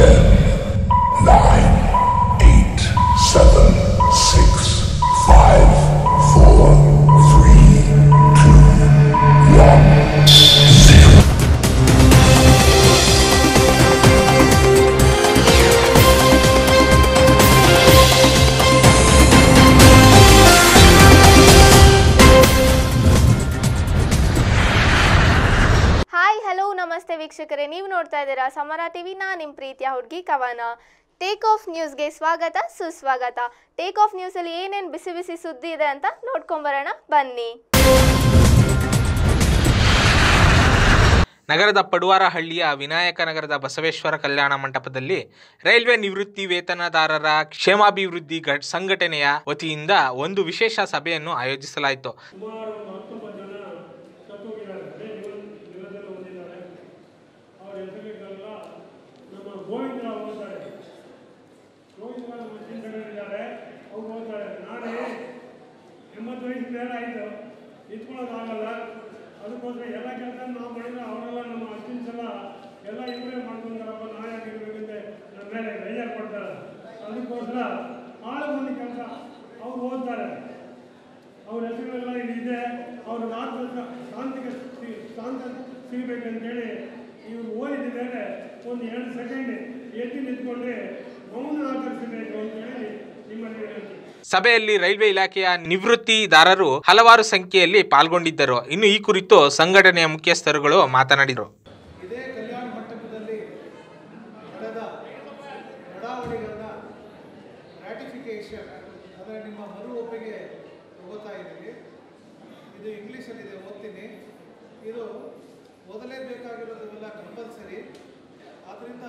nine, eight, seven, six, five, four, three, two, one, zero. Hi hello ನಮಸ್ತೆ ವೀಕ್ಷಕರೇ ನೀವು ನೋಡ್ತಾ ಇದ್ದೀರಾ ಸಮರ ಟಿವಿ ನಾ ನಿಮ್ಮ ಪ್ರೀತಿಯ ಹುಡುಗಿ ಕವನ ಟೇಕ್ ಆಫ್ ನ್ಯೂಸ್ಗೆ ಸ್ವಾಗತ ಸುಸ್ವಾಗತ ಟೇಕ್ ಆಫ್ ನ್ಯೂಸಲ್ಲಿ ಏನೇನು ಬಿಸಿ ಬಿಸಿ ಸುದ್ದಿ ಇದೆ ಅಂತ ನೋಡ್ಕೊಂಬರೋಣ ಬನ್ನಿ ನಗರದ ಪಡುವಾರಹಳ್ಳಿಯ ವಿನಾಯಕ ನಗರದ ಬಸವೇಶ್ವರ ಕಲ್ಯಾಣ ಮಂಟಪದಲ್ಲಿ ರೈಲ್ವೆ ನಿವೃತ್ತಿ ವೇತನದಾರರ ಕ್ಷೇಮಾಭಿವೃದ್ಧಿ ಘಟ್- ಸಂಘಟನೆಯ ವತಿಯಿಂದ ಒಂದು ವಿಶೇಷ ಸಭೆಯನ್ನು ಆಯೋಜಿಸಲಾಯಿತು ಸುಮಾರು ಒಂದು ಹತ್ತೊಂಬತ್ತು ಜನ ಸತ್ತೋಗಿದ್ದಾರೆ ಅದೇ ನಿವೃ ನಿವೃತ್ತಲ್ಲಿ ಹೊಂದಿದ್ದಾರೆ ಅವ್ರ ಹೆಸರುಗಳೆಲ್ಲ ನಮ್ಮ ಗೋವಿಂದರಾವ್ ಓದ್ತಾರೆ ಗೋವಿಂದರಾವ್ ನಮ್ಮ ಚಿಂತನೆಗಳಿದ್ದಾರೆ ಅವ್ರು ಓದ್ತಾರೆ ನಾನೇ ಎಂಬತ್ತು ವಯಸ್ಸು ಮೇಲೆ ಆಯಿತು ನಿಂತ್ಕೊಳ್ಳೋದಾಗಲ್ಲ ಅದಕ್ಕೋಸ್ಕರ ಎಲ್ಲ ಕೆಲಸ ನಾವು ಮಾಡಿದ್ರೆ ಅವರೆಲ್ಲ ನಮ್ಮ ಅರ್ಜಿನ್ಸ್ ಎಲ್ಲ ಎಲ್ಲ ಇವರೇ ಮಾಡ್ಕೊಂತಾರಪ್ಪ ನಾ ಯಾಕೆ ಇರ್ಬೇಕಂತ ನಮ್ಮ ಮೇಲೆ ಬೇಜಾರು ಪಡ್ತಾರೆ ಅದಕ್ಕೋಸ್ಕರ ಆಳು ಮಂದಿ ಕೆಲಸ ಅವ್ರು ಓದ್ತಾರೆ ಅವ್ರ ಹೆಸರುಗಳೆಲ್ಲ ಇದೆ ಅವ್ರ ಆತ್ಮ ಶಾಂತಿಗೆ ಸಿ- ಶಾಂತ ಸಿಗಬೇಕಂತೇಳಿ ಇವ್ರು ಓದಿದ ಮೇಲೆ ಒಂದು ಎರಡು ಸೆಕೆಂಡ್ ಎದ್ದು ನಿಂತ್ಕೊಂಡ್ರೆ ಮೌನ ಆಚರಿಸಬೇಕು ಅಂತೇಳಿ ನಿಮ್ಮಲ್ಲಿ ಹೇಳ್ತೀನಿ ಸಭೆಯಲ್ಲಿ ರೈಲ್ವೆ ಇಲಾಖೆಯ ನಿವೃತ್ತಿದಾರರು ಹಲವಾರು ಸಂಖ್ಯೆಯಲ್ಲಿ ಪಾಲ್ಗೊಂಡಿದ್ದರು ಇನ್ನು ಈ ಕುರಿತು ಸಂಘಟನೆಯ ಮುಖ್ಯಸ್ಥರುಗಳು ಮಾತನಾಡಿದರು ಇದೇ ಕಲ್ಯಾಣ ಮಂಟಪದಲ್ಲಿ ನಡೆದ ನಡಾವಳಿಗಳನ್ನ ರ್ಯಾಟಿಫಿಕೇಷನ್ ಅಂದರೆ ನಿಮ್ಮ ಮರು ಒಪ್ಪಿಗೆ ತಗೋತಾ ಇದ್ದೀವಿ ಇದು ಇಂಗ್ಲೀಷಲ್ಲಿದೆ ಓದ್ತೀನಿ ಇದು ಓದಲೇಬೇಕಾಗಿರೋದೆಲ್ಲ ಕಂಪಲ್ಸರಿ ಆದ್ದರಿಂದ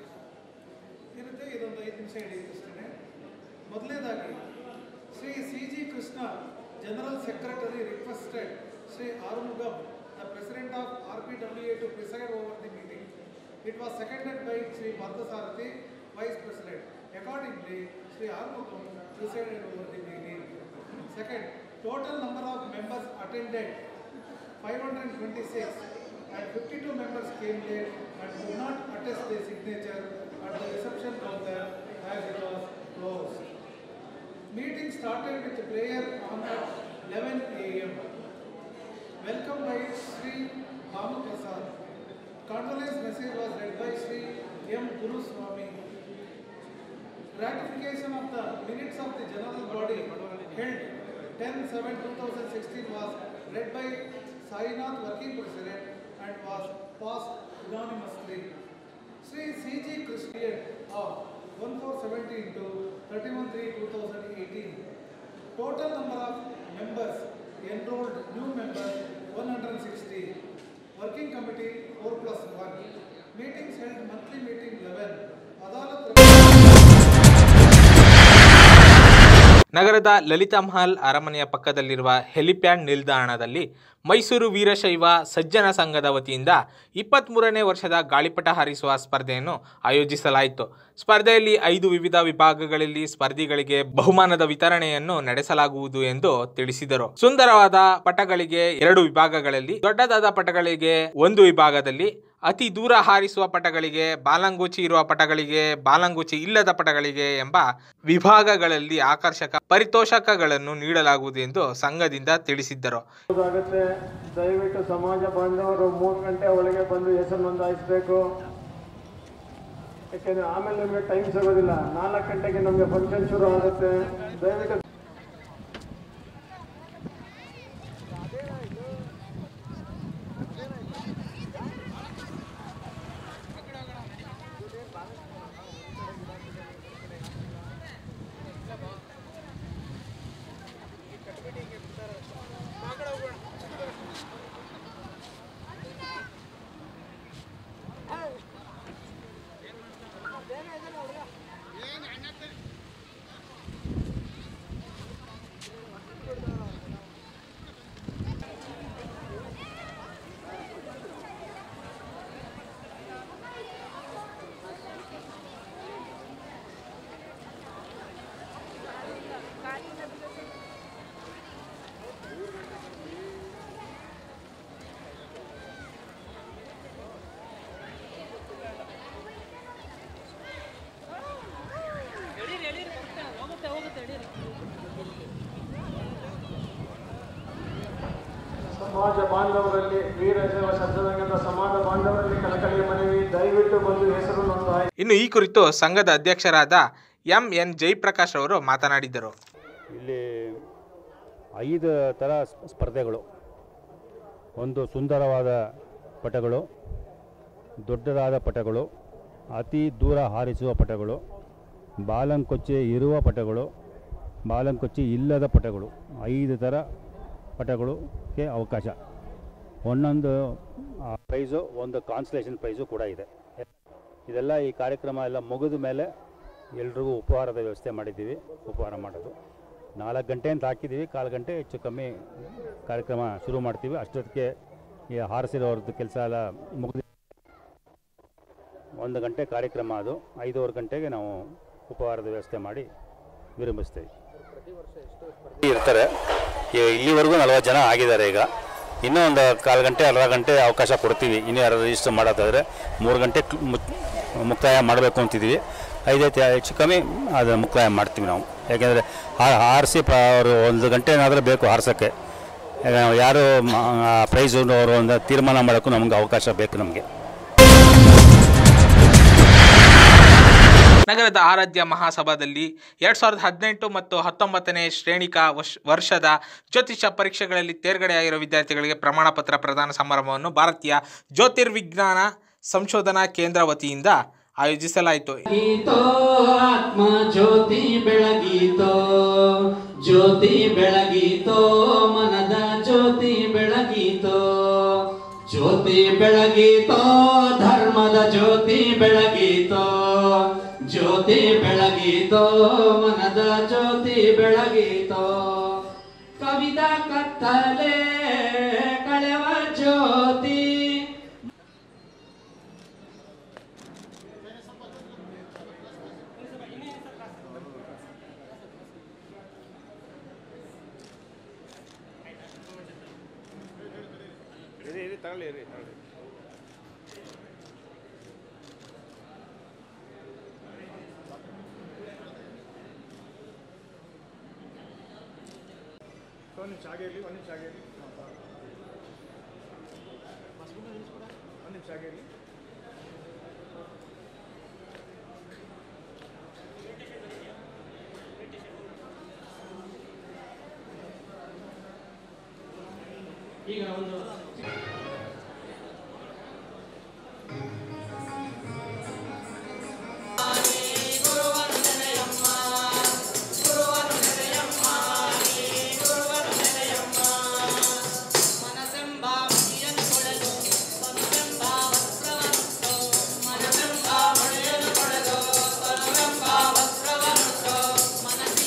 ಇರುತ್ತೆ ಇದೊಂದು ಐದು ನಿಮಿಷ ಹಿಡಿಯುತ್ತಷ್ಟೇ ಮೊದಲನೇದಾಗಿ Shri C G Krishna general secretary requested Shri Arumugam the president of R P W A to preside over the meeting it was seconded by Shri Parthasarathy vice president accordingly Shri Arumugam presided over the meeting second total number of members attended 526 and 52 members came late and could not attest their signature at the reception counter as it was closed. Meeting started with prayer on at 11 a.m. Welcome by Sri Bhamu Prasad. Condolence message was read by Sri M. Guru Swami. Ratification of the minutes of the general body held 10-7-2016 was read by Sainath working president and was passed unanimously. Sri C.G. Christian of 1417 to 31-3-2018. Total number of members enrolled new members 160. Working committee 4 plus 1. Meetings held monthly meeting 11. Adalat ನಗರದ ಲಲಿತಾ ಮಹಲ್ ಅರಮನೆಯ ಪಕ್ಕದಲ್ಲಿರುವ helipad ನಿಲ್ದಾಣದಲ್ಲಿ ಮೈಸೂರು ವೀರಶೈವ ಸಜ್ಜನ ಸಂಘದ ವತಿಯಿಂದ ಇಪ್ಪತ್ತ್ಮೂರನೇ ವರ್ಷದ ಗಾಳಿಪಟ ಹಾರಿಸುವ ಸ್ಪರ್ಧೆಯನ್ನು ಆಯೋಜಿಸಲಾಯಿತು ಸ್ಪರ್ಧೆಯಲ್ಲಿ ಐದು ವಿವಿಧ ವಿಭಾಗಗಳಲ್ಲಿ ಸ್ಪರ್ಧಿಗಳಿಗೆ ಬಹುಮಾನದ ವಿತರಣೆಯನ್ನು ನಡೆಸಲಾಗುವುದು ಎಂದು ತಿಳಿಸಿದರು ಸುಂದರವಾದ ಪಟಗಳಿಗೆ ಎರಡು ವಿಭಾಗಗಳಲ್ಲಿ ದೊಡ್ಡದಾದ ಪಟಗಳಿಗೆ ಒಂದು ವಿಭಾಗದಲ್ಲಿ ಅತಿ ದೂರ ಹಾರಿಸುವ ಪಟಗಳಿಗೆ ಬಾಲಂಗುಚಿ ಇರುವ ಪಟಗಳಿಗೆ ಬಾಲಂಗುಚಿ ಇಲ್ಲದ ಪಟಗಳಿಗೆ ಎಂಬ ವಿಭಾಗಗಳಲ್ಲಿ ಆಕರ್ಷಕ ಪರಿತೋಷಕಗಳನ್ನು ನೀಡಲಾಗುವುದು ಎಂದು ಸಂಘದಿಂದ ತಿಳಿಸಿದ್ದರು ಆಗುತ್ತೆ ದಯವಿಟ್ಟು ಸಮಾಜ ಬಾಂಧವರು ಮೂರು ಗಂಟೆ ಒಳಗೆ ಬಂದು ಹೆಸರು ನೋಂದಾಯಿಸಬೇಕು ಯಾಕೆಂದ್ರೆ ಆಮೇಲೆ ನಮಗೆ ಟೈಮ್ ಸಿಗೋದಿಲ್ಲ ನಾಲ್ಕು ಗಂಟೆಗೆ ನಮಗೆ ಫಂಕ್ಷನ್ ಶುರು ಆಗುತ್ತೆ ದಯವಿಟ್ಟು ಸಮಾಜ ಬಾಂಧವರಲ್ಲಿ ವೀರಶೈವ ಸಜ್ಜನಂಗದ ಸಮಾಜ ಬಾಂಧವರಲ್ಲಿ ಕಳಕಳಿಯ ಮನವಿ ದಯವಿಟ್ಟು ಬಂದು ಹೆಸರು ನೋಂದಾಯಿಸಿ ಇನ್ನು ಈ ಕುರಿತು ಸಂಘದ ಅಧ್ಯಕ್ಷರಾದ ಎಂ ಎನ್ ಜಯಪ್ರಕಾಶ್ ಅವರು ಮಾತನಾಡಿದರು ಇಲ್ಲಿ ಐದು ಥರ ಸ್- ಸ್ಪರ್ಧೆಗಳು ಒಂದು ಸುಂದರವಾದ ಪಟಗಳು ದೊಡ್ಡದಾದ ಪಟಗಳು ಅತಿ ದೂರ ಹಾರಿಸುವ ಪಟಗಳು ಬಾಲಂಕೊಚ್ಚೆ ಇರುವ ಪಟಗಳು ಬಾಲಂಕೊಚ್ಚೆ ಇಲ್ಲದ ಪಟಗಳು ಐದು ಥರ ಪಟಗಳಿಗೆ ಅವಕಾಶ ಒಂದೊಂದು ಆ, ಪ್ರೈಸು ಒಂದು ಕಾನ್ಸಲೇಷನ್ ಪ್ರೈಸು ಕೂಡ ಇದೆ ಇದೆಲ್ಲ ಈ ಕಾರ್ಯಕ್ರಮ ಎಲ್ಲ ಮುಗಿದ ಮೇಲೆ ಎಲ್ರಿಗೂ ಉಪಹಾರದ ವ್ಯವಸ್ಥೆ ಮಾಡಿದ್ದೀವಿ ಉಪಹಾರ ಮಾಡೋದು ನಾಲ್ಕು ಗಂಟೆ ಅಂತ ಹಾಕಿದ್ದೀವಿ ಕಾಲು ಗಂಟೆ ಹೆಚ್ಚು ಕಮ್ಮಿ ಕಾರ್ಯಕ್ರಮ ಶುರು ಮಾಡ್ತೀವಿ ಅಷ್ಟೊತ್ತಿಗೆ ಈ ಹಾರಿಸಿರೋರ್ದು ಕೆಲಸ ಎಲ್ಲ ಮುಗಿದು ಒಂದು ಗಂಟೆ ಕಾರ್ಯಕ್ರಮ ಅದು ಐದೂವರೆ ಗಂಟೆಗೆ ನಾವು ಉಪಹಾರದ ವ್ಯವಸ್ಥೆ ಮಾಡಿ ವಿರಂಭಿಸ್ತೇವೆ ಇರ್ತಾರೆ ಈ- ಇಲ್ಲಿವರೆಗೂ ನಲ್ವತ್ತು ಜನ ಆಗಿದ್ದಾರೆ ಈಗ ಇನ್ನೂ ಒಂದು ಕಾಲು ಗಂಟೆ ಅರ್ಧ ಗಂಟೆ ಅವಕಾಶ ಕೊಡ್ತೀವಿ ಇನ್ನೂ ಯಾರು ರಿಜಿಸ್ಟರ್ ಮಾಡೋದಾದರೆ ಮೂರು ಗಂಟೆ ಕ್ಲ್- ಮುಕ್- ಮುಕ್ತಾಯ ಮಾಡಬೇಕು ಅಂತಿದ್ದೀವಿ ಐದೈತೆ ಹೆಚ್ಚು ಕಮ್ಮಿ ಅದು ಮುಕ್ತಾಯ ಮಾಡ್ತೀವಿ ನಾವು ಯಾಕೆಂದರೆ ಹಾರಿಸಿ ಪ್ರ ಅವರು ಒಂದು ಗಂಟೆ ಏನಾದರೂ ಬೇಕು ಹಾರ್ಸೋಕ್ಕೆ ಯಾರು ಪ್ರೈಸು ಅವರು ಒಂದು ತೀರ್ಮಾನ ಮಾಡೋಕ್ಕೂ ನಮ್ಗೆ ಅವಕಾಶ ಬೇಕು ನಮಗೆ ನಗರದ ಆರಾಧ್ಯ ಮಹಾಸಭಾದಲ್ಲಿ ಎರಡು ಸಾವಿರದ ಹದಿನೆಂಟು ಮತ್ತು ಹತ್ತೊಂಬತ್ತನೇ ಶ್ರೇಣಿಕಾ ವರ್ಷ ವರ್ಷದ ಜ್ಯೋತಿಷ ಪರೀಕ್ಷೆಗಳಲ್ಲಿ ತೇರ್ಗಡೆಯಾಗಿರೋ ವಿದ್ಯಾರ್ಥಿಗಳಿಗೆ ಪ್ರಮಾಣ ಪತ್ರ ಪ್ರದಾನ ಸಮಾರಂಭವನ್ನು ಭಾರತೀಯ ಜ್ಯೋತಿರ್ವಿಜ್ಞಾನ ಸಂಶೋಧನಾ ಕೇಂದ್ರ ವತಿಯಿಂದ ಆಯೋಜಿಸಲಾಯಿತು ಬೆಳಗೀತೋ ಆತ್ಮ ಜ್ಯೋತಿ ಬೆಳಗೀತೋ ಜ್ಯೋತಿ ಬೆಳಗೀತೋ ಮನದ ಜ್ಯೋತಿ ಬೆಳಗೀತೋ ಜ್ಯೋತಿ ಬೆಳಗೀತೋ ಧರ್ಮದ ಜ್ಯೋತಿ ಬೆಳಗೀತೋ ಜ್ಯೋತಿ ಬೆಳಗೀತೋ ಮನದ ಜ್ಯೋತಿ ಬೆಳಗೀತೋ ಕವಿತಾ ಕತ್ತಲೆ ಕಳೆವ ಜ್ಯೋತಿ ಒಂದು ನಿಮಿಷ ಆಗಿರಲಿ ಒಂದು ನಿಮಿಷ ಆಗಿರಲಿ ಒಂದು ನಿಮಿಷ ಆಗಿರಲಿ ಈಗ ಒಂದು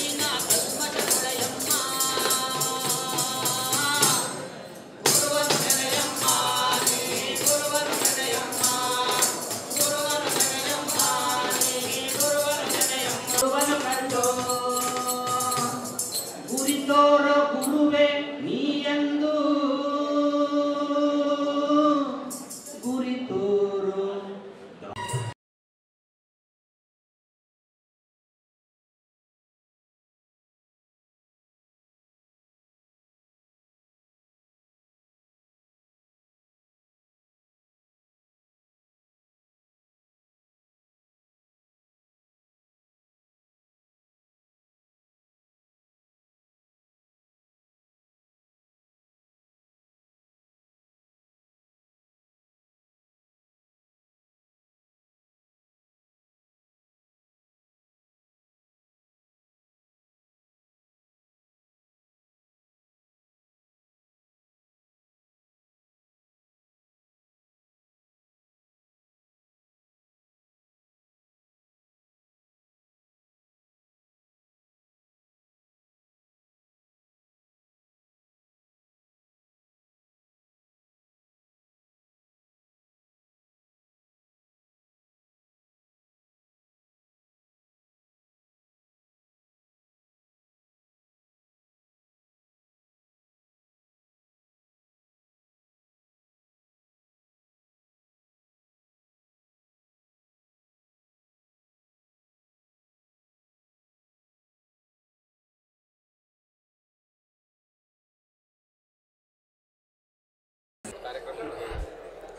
ಮನಸ್ಸಿನ ಕಲ್ಮಶ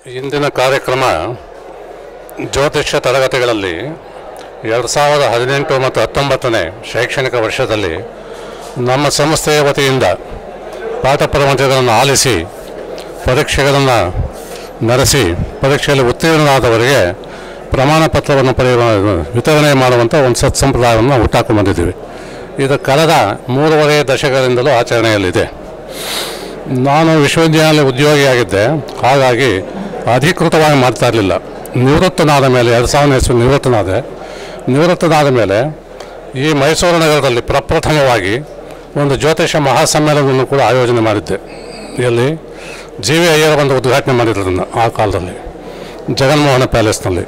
ಇಂದಿನ ಕಾರ್ಯಕ್ರಮ ಜ್ಯೋತಿಷ್ಯ ತರಗತಿಗಳಲ್ಲಿ ಎರಡು ಸಾವಿರದ ಹದಿನೆಂಟು ಮತ್ತು ಹತ್ತೊಂಬತ್ತನೇ ಶೈಕ್ಷಣಿಕ ವರ್ಷದಲ್ಲಿ ನಮ್ಮ ಸಂಸ್ಥೆಯ ವತಿಯಿಂದ ಪಾಠ ಪ್ರಪಂಚಗಳನ್ನು ಆಲಿಸಿ ಪರೀಕ್ಷೆಗಳನ್ನು ನಡೆಸಿ ಪರೀಕ್ಷೆಯಲ್ಲಿ ಉತ್ತೀರ್ಣರಾದವರಿಗೆ ಪ್ರಮಾಣ ಪತ್ರವನ್ನು ಪಡೆಯುವ ವಿತರಣೆ ಮಾಡುವಂಥ ಒಂದು ಸತ್ಸಂಪ್ರದಾಯವನ್ನು ಹುಟ್ಟಾಕೊಂಡು ಬಂದಿದ್ದೀವಿ ಇದು ಕಳೆದ ಮೂರುವರೆ ದಶಕದಿಂದಲೂ ಆಚರಣೆಯಲ್ಲಿದೆ ನಾನು ವಿಶ್ವವಿದ್ಯಾಲಯ ಉದ್ಯೋಗಿಯಾಗಿದ್ದೆ ಹಾಗಾಗಿ ಅಧಿಕೃತವಾಗಿ ಮಾಡ್ತಾ ಇರಲಿಲ್ಲ ನಿವೃತ್ತನಾದ ಮೇಲೆ ಎರಡು ಸಾವಿರದ ಇಸ್ವಿ ನಿವೃತ್ತನಾದೆ ನಿವೃತ್ತನಾದ ಮೇಲೆ ಈ ಮೈಸೂರು ನಗರದಲ್ಲಿ ಪ್ರಪ್ರಥಮವಾಗಿ ಒಂದು ಜ್ಯೋತಿಷ ಮಹಾಸಮ್ಮೇಳನವನ್ನು ಕೂಡ ಆಯೋಜನೆ ಮಾಡಿದ್ದೆ ಎಲ್ಲಿ ಜಿ ವಿ ಅಯ್ಯರ್ ಒಂದು ಉದ್ಘಾಟನೆ ಮಾಡಿರೋದನ್ನು ಆ ಕಾಲದಲ್ಲಿ ಜಗನ್ಮೋಹನ ಪ್ಯಾಲೇಸ್ನಲ್ಲಿ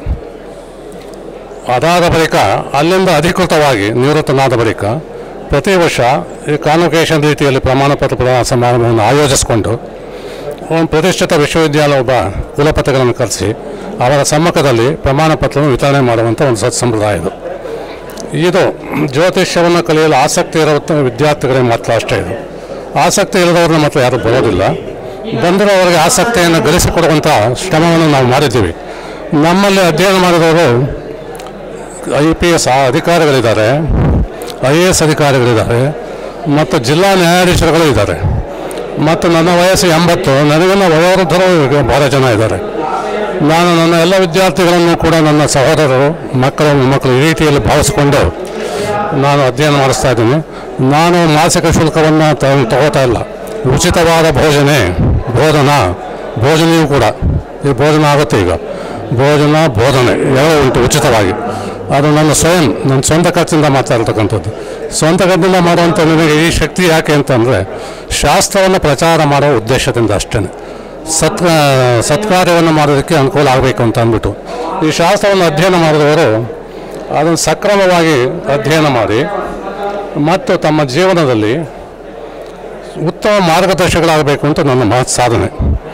ಅದಾದ ಬಳಿಕ ಅಲ್ಲಿಂದ ಅಧಿಕೃತವಾಗಿ ನಿವೃತ್ತನಾದ ಬಳಿಕ ಪ್ರತಿ ವರ್ಷ ಈ ಕಾನ್ವೊಕೇಶನ್ ರೀತಿಯಲ್ಲಿ ಪ್ರಮಾಣ ಪತ್ರ ಪ್ರದಾನ ಸಮಾರಂಭವನ್ನು ಆಯೋಜಿಸಿಕೊಂಡು ಒಂದು ಪ್ರತಿಷ್ಠಿತ ವಿಶ್ವವಿದ್ಯಾಲಯ ಒಬ್ಬ ಕುಲಪತಿಗಳನ್ನು ಕರೆಸಿ ಅವರ ಸಮ್ಮುಖದಲ್ಲಿ ಪ್ರಮಾಣ ಪತ್ರವನ್ನು ವಿತರಣೆ ಮಾಡುವಂಥ ಒಂದು ಸತ್ಸಂಪ್ರದಾಯ ಇದು ಇದು ಜ್ಯೋತಿಷ್ಯವನ್ನು ಕಲಿಯಲು ಆಸಕ್ತಿ ಇರುವ ವಿದ್ಯಾರ್ಥಿಗಳಿಗೆ ಮಾತ್ರ ಅಷ್ಟೇ ಇದು ಆಸಕ್ತಿ ಇಲ್ಲದವ್ರನ್ನ ಮಾತ್ರ ಯಾರು ಬರೋದಿಲ್ಲ ಬಂದರೂ ಅವರಿಗೆ ಆಸಕ್ತಿಯನ್ನು ಗಳಿಸಿಕೊಡುವಂಥ ಶ್ರಮವನ್ನು ನಾವು ಮಾಡಿದ್ದೀವಿ ನಮ್ಮಲ್ಲಿ ಅಧ್ಯಯನ ಮಾಡಿದವರು ಐ ಪಿ ಎಸ್ ಅಧಿಕಾರಿಗಳಿದ್ದಾರೆ ಐ ಎ ಎಸ್ ಅಧಿಕಾರಿಗಳಿದ್ದಾರೆ ಮತ್ತು ಜಿಲ್ಲಾ ನ್ಯಾಯಾಧೀಶರುಗಳು ಇದ್ದಾರೆ ಮತ್ತು ನನ್ನ ವಯಸ್ಸು ಎಂಬತ್ತು ನನಗೆಲ್ಲ ವಯೋವೃದ್ಧರು ಈಗ ಭಾಳ ಜನ ಇದ್ದಾರೆ ನಾನು ನನ್ನ ಎಲ್ಲ ವಿದ್ಯಾರ್ಥಿಗಳನ್ನು ಕೂಡ ನನ್ನ ಸಹೋದರರು ಮಕ್ಕಳು ಮೊಮ್ಮಕ್ಕಳು ಈ ರೀತಿಯಲ್ಲಿ ಭಾವಿಸಿಕೊಂಡು ನಾನು ಅಧ್ಯಯನ ಮಾಡಿಸ್ತಾ ಇದ್ದೀನಿ ನಾನು ಮಾಸಿಕ ಶುಲ್ಕವನ್ನು ತ- ತಗೋತಾ ಇಲ್ಲ ಉಚಿತವಾದ ಭೋಜನೆ ಬೋಧನ ಭೋಜನೆಯೂ ಕೂಡ ಈ ಭೋಜನ ಆಗುತ್ತೆ ಈಗ ಭೋಜನ ಬೋಧನೆ ಎಲ್ಲ ಉಂಟು ಉಚಿತವಾಗಿ ಅದು ನನ್ನ ಸ್ವಯಂ ನನ್ನ ಸ್ವಂತ ಖರ್ಚಿಂದ ಮಾತಾಡ್ತಕ್ಕಂಥದ್ದು ಸ್ವಂತ ಖರ್ಚಿಂದ ಮಾಡುವಂಥ ನನಗೆ ಈ ಶಕ್ತಿ ಯಾಕೆ ಅಂತಂದರೆ ಶಾಸ್ತ್ರವನ್ನು ಪ್ರಚಾರ ಮಾಡೋ ಉದ್ದೇಶದಿಂದ ಅಷ್ಟೇ ಸತ್ ಸತ್ಕಾರ್ಯವನ್ನು ಮಾಡೋದಕ್ಕೆ ಅನುಕೂಲ ಆಗಬೇಕು ಅಂತ ಅಂದ್ಬಿಟ್ಟು ಈ ಶಾಸ್ತ್ರವನ್ನು ಅಧ್ಯಯನ ಮಾಡಿದವರು ಅದನ್ನು ಸಕ್ರಮವಾಗಿ ಅಧ್ಯಯನ ಮಾಡಿ ಮತ್ತು ತಮ್ಮ ಜೀವನದಲ್ಲಿ ಉತ್ತಮ ಮಾರ್ಗದರ್ಶಕರಾಗಬೇಕು ಅಂತ ನನ್ನ ಮಹತ್ ಸಾಧನೆ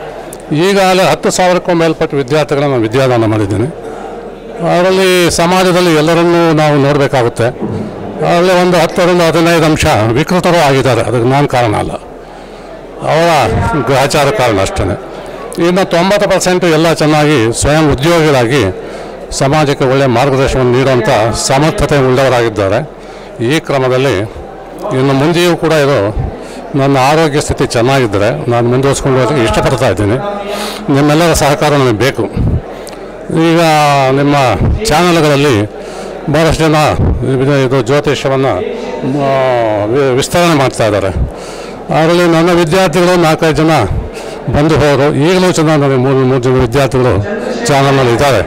ಈಗಾಗಲೇ ಹತ್ತು ಸಾವಿರಕ್ಕೂ ಮೇಲ್ಪಟ್ಟ ವಿದ್ಯಾರ್ಥಿಗಳನ್ನು ನಾನು ವಿದ್ಯಾದಾನ ಮಾಡಿದ್ದೀನಿ ಅದರಲ್ಲಿ ಸಮಾಜದಲ್ಲಿ ಎಲ್ಲರನ್ನೂ ನಾವು ನೋಡಬೇಕಾಗುತ್ತೆ ಅದರಲ್ಲಿ ಒಂದು ಹತ್ತರಿಂದ ಹದಿನೈದು ಅಂಶ ವಿಕೃತರು ಆಗಿದ್ದಾರೆ ಅದಕ್ಕೆ ನಾನು ಕಾರಣ ಅಲ್ಲ ಅವರ ಗ್ರಹಚಾರ ಕಾರಣ ಅಷ್ಟೇ ಇನ್ನು ತೊಂಬತ್ತು ಪರ್ಸೆಂಟ್ ಎಲ್ಲ ಚೆನ್ನಾಗಿ ಸ್ವಯಂ ಉದ್ಯೋಗಿಗಳಾಗಿ ಸಮಾಜಕ್ಕೆ ಒಳ್ಳೆಯ ಮಾರ್ಗದರ್ಶನವನ್ನು ನೀಡುವಂಥ ಸಮರ್ಥತೆ ಉಳ್ಳವರಾಗಿದ್ದಾರೆ ಈ ಕ್ರಮದಲ್ಲಿ ಇನ್ನು ಮುಂದೆಯೂ ಕೂಡ ಇದು ನನ್ನ ಆರೋಗ್ಯ ಸ್ಥಿತಿ ಚೆನ್ನಾಗಿದ್ದರೆ ನಾನು ಮುಂದುವರಿಸ್ಕೊಂಡು ಹೋಗೋದಕ್ಕೆ ಇಷ್ಟಪಡ್ತಾ ಇದ್ದೀನಿ ನಿಮ್ಮೆಲ್ಲರ ಸಹಕಾರ ನನಗೆ ಬೇಕು ಈಗ ನಿಮ್ಮ ಚಾನಲ್ಗಳಲ್ಲಿ ಭಾಳಷ್ಟು ಜನ ಇದು ಇದು ಜ್ಯೋತಿಷ್ಯವನ್ನು ಆ, ವಿ- ವಿಸ್ತರಣೆ ಮಾಡ್ತಾ ಇದ್ದಾರೆ ಅದರಲ್ಲಿ ನನ್ನ ವಿದ್ಯಾರ್ಥಿಗಳು ನಾಲ್ಕೈದು ಜನ ಬಂದು ಹೋದರು ಈಗಲೂ ಚೆನ್ನಾಗಿ ನನಗೆ ಮೂರು ಮೂರು ಜನ ವಿದ್ಯಾರ್ಥಿಗಳು ಚಾನಲ್ನಲ್ಲಿ ಇದ್ದಾರೆ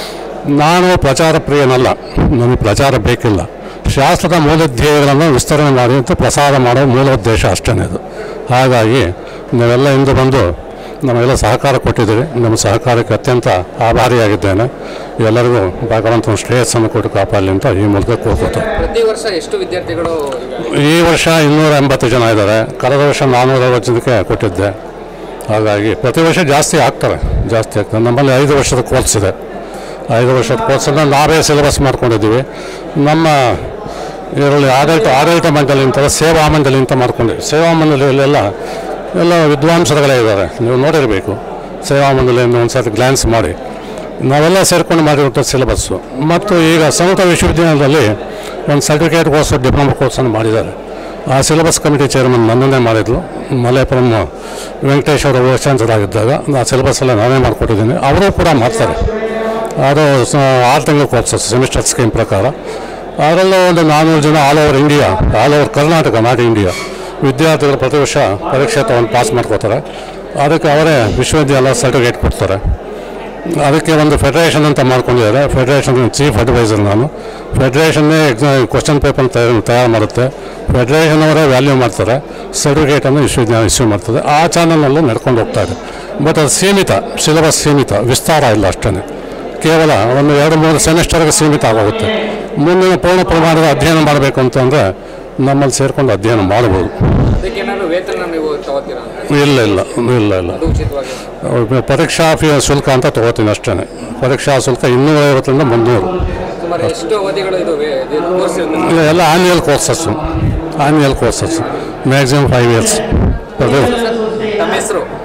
ನಾನು ಪ್ರಚಾರ ಪ್ರಿಯನಲ್ಲ ನನಗೆ ಪ್ರಚಾರ ಬೇಕಿಲ್ಲ ಶಾಸ್ತ್ರದ ಮೂಲಧ್ಯೇಯಗಳನ್ನು ವಿಸ್ತರಣೆ ಮಾಡಿ ಅಂತ ಪ್ರಸಾರ ಮಾಡೋ ಮೂಲ ಉದ್ದೇಶ ಅಷ್ಟೇ ಅದು ಹಾಗಾಗಿ ನೀವೆಲ್ಲ ಇಂದು ಬಂದು ನಮಗೆಲ್ಲ ಸಹಕಾರ ಕೊಟ್ಟಿದ್ದೀರಿ ನಮ್ಮ ಸಹಕಾರಕ್ಕೆ ಅತ್ಯಂತ ಆಭಾರಿಯಾಗಿದ್ದೇನೆ ಎಲ್ಲರಿಗೂ ಭಗವಂತನ ಶ್ರೇಯಸ್ಸನ್ನು ಕೊಟ್ಟು ಕಾಪಾಡಲಿ ಅಂತ ಈ ಮೂಲಕ ಕೋರ್ಕೋತಾರೆ ಪ್ರತಿ ವರ್ಷ ಎಷ್ಟು ವಿದ್ಯಾರ್ಥಿಗಳು ಈ ವರ್ಷ ಇನ್ನೂರ ಎಂಬತ್ತು ಜನ ಇದ್ದಾರೆ ಕಳೆದ ವರ್ಷ ನಾನ್ನೂರ ಅರವತ್ತು ಜನಕ್ಕೆ ಕೊಟ್ಟಿದ್ದೆ ಹಾಗಾಗಿ ಪ್ರತಿ ವರ್ಷ ಜಾಸ್ತಿ ಆಗ್ತಾರೆ ಜಾಸ್ತಿ ಆಗ್ತದೆ ನಮ್ಮಲ್ಲಿ ಐದು ವರ್ಷದ ಕೋರ್ಸ್ ಇದೆ ಐದು ವರ್ಷದ ಕೋರ್ಸನ್ನು ನಾವೇ ಸಿಲೆಬಸ್ ಮಾಡ್ಕೊಂಡಿದ್ದೀವಿ ನಮ್ಮ ಇದರಲ್ಲಿ ಆಡಳಿತ ಆಡಳಿತ ಮಂಡಳಿ ಅಂತ ಸೇವಾ ಮಂಡಳಿ ಅಂತ ಮಾಡ್ಕೊಂಡಿವಿ ಸೇವಾ ಮಂಡಳಿಯಲ್ಲೆಲ್ಲ ಎಲ್ಲ ವಿದ್ವಾಂಸರುಗಳೇ ಇದ್ದಾರೆ ನೀವು ನೋಡಿರಬೇಕು ಸೇವಾ ಮಂಡಳಿಯನ್ನು ಒಂದು ಸರ್ತಿ ಗ್ಲ್ಯಾನ್ಸ್ ಮಾಡಿ ನಾವೆಲ್ಲ ಸೇರ್ಕೊಂಡು ಮಾಡಿರುವಂಥ ಸಿಲೆಬಸ್ಸು ಮತ್ತು ಈಗ ಸಂಯುಕ್ತ ವಿಶ್ವವಿದ್ಯಾಲಯದಲ್ಲಿ ಒಂದು ಸರ್ಟಿಫಿಕೇಟ್ ಕೋರ್ಸ್ ಡಿಪ್ಲೊಮಾ ಕೋರ್ಸನ್ನು ಮಾಡಿದ್ದಾರೆ ಆ ಸಿಲೆಬಸ್ ಕಮಿಟಿ ಚೇರ್ಮನ್ ನನ್ನನ್ನೇ ಮಾಡಿದ್ರು ಮಲೇಪುರಂ ವೆಂಕಟೇಶ್ ಅವರು ವೈಸ್ ಚಾನ್ಸಲರ್ ಆಗಿದ್ದಾಗ ಆ ಸಿಲೆಬಸ್ ಎಲ್ಲ ನಾನೇ ಮಾಡಿಕೊಟ್ಟಿದ್ದೀನಿ ಅವರು ಕೂಡ ಮಾಡ್ತಾರೆ ಅದು ಸ- ಆರು ತಿಂಗಳ ಕೋರ್ಸಸ್ ಸೆಮಿಸ್ಟರ್ ಸ್ಕೀಮ್ ಪ್ರಕಾರ ಅದರಲ್ಲೂ ಒಂದು ನಾನ್ನೂರು ಜನ all over India all over Karnataka not India ವಿದ್ಯಾರ್ಥಿಗಳು ಪ್ರತಿ ವರ್ಷ ಪರೀಕ್ಷೆ ತೊಗೊಂಡು ಪಾಸ್ ಮಾಡ್ಕೋತಾರೆ ಅದಕ್ಕೆ ಅವರೇ ವಿಶ್ವವಿದ್ಯಾಲಯ ಸರ್ಟಿಫಿಕೇಟ್ ಕೊಡ್ತಾರೆ ಅದಕ್ಕೆ ಒಂದು ಫೆಡರೇಷನ್ ಅಂತ ಮಾಡ್ಕೊಂಡಿದ್ದಾರೆ ಫೆಡರೇಷನ್ ಚೀಫ್ ಅಡ್ವೈಸರ್ ನಾನು ಫೆಡರೇಷನ್ನೇ ಎಕ್ಸಾಮ್ ಕ್ವಶನ್ ಪೇಪರ್ ತಯಾರು ತಯಾರು ಮಾಡುತ್ತೆ ಫೆಡರೇಷನ್ ಅವರೇ ವ್ಯಾಲ್ಯೂ ಮಾಡ್ತಾರೆ ಸರ್ಟಿಫಿಕೇಟನ್ನು ವಿಶ್ವವಿದ್ಯಾಲಯ ಇಶ್ಯೂ ಮಾಡ್ತದೆ ಆ ಚಾನಲ್ನಲ್ಲೂ ನಡ್ಕೊಂಡು ಹೋಗ್ತಾ ಇದೆ ಬಟ್ ಅದು ಸೀಮಿತ ಸಿಲೆಬಸ್ ಸೀಮಿತ ವಿಸ್ತಾರ ಇಲ್ಲ ಅಷ್ಟೇ ಕೇವಲ ಒಂದು ಎರಡು ಮೂರು ಸೆಮಿಸ್ಟರ್ಗೆ ಸೀಮಿತ ಆಗೋಗುತ್ತೆ ಮುಂದಿನ ಪೂರ್ಣ ಪ್ರಮಾಣದ ಅಧ್ಯಯನ ಮಾಡಬೇಕು ಅಂತಂದರೆ ನಮ್ಮಲ್ಲಿ ಸೇರಿಕೊಂಡು ಅಧ್ಯಯನ ಮಾಡ್ಬೋದು ಅದಕ್ಕೇನಾದ್ರು ವೇತನ ನೀವು ತಗೋತೀರಾ ಅಂತ ಇಲ್ಲ ಇಲ್ಲ ಇಲ್ಲ ಇಲ್ಲ ಅದು ಉಚಿತವಾಗಿ ಅವ್ರು ಪರೀಕ್ಷಾ ಫೀ ಶುಲ್ಕ ಅಂತ ತಗೋತೀನಿ ಅಷ್ಟೇ ಪರೀಕ್ಷಾ ಶುಲ್ಕ ಇನ್ನೂರ ಐವತ್ತರಿಂದ ಮುನ್ನೂರು ಸುಮಾರು ಎಷ್ಟು ಅವಧಿಗಳು ಇದು ವೇ- ಇದು ಕೋರ್ಸ್ ಇರ್ತದೆ ಇಲ್ಲ ಎಲ್ಲ annual courses annual courses maximum five years sir, ತಮ್ಮ ಹೆಸರು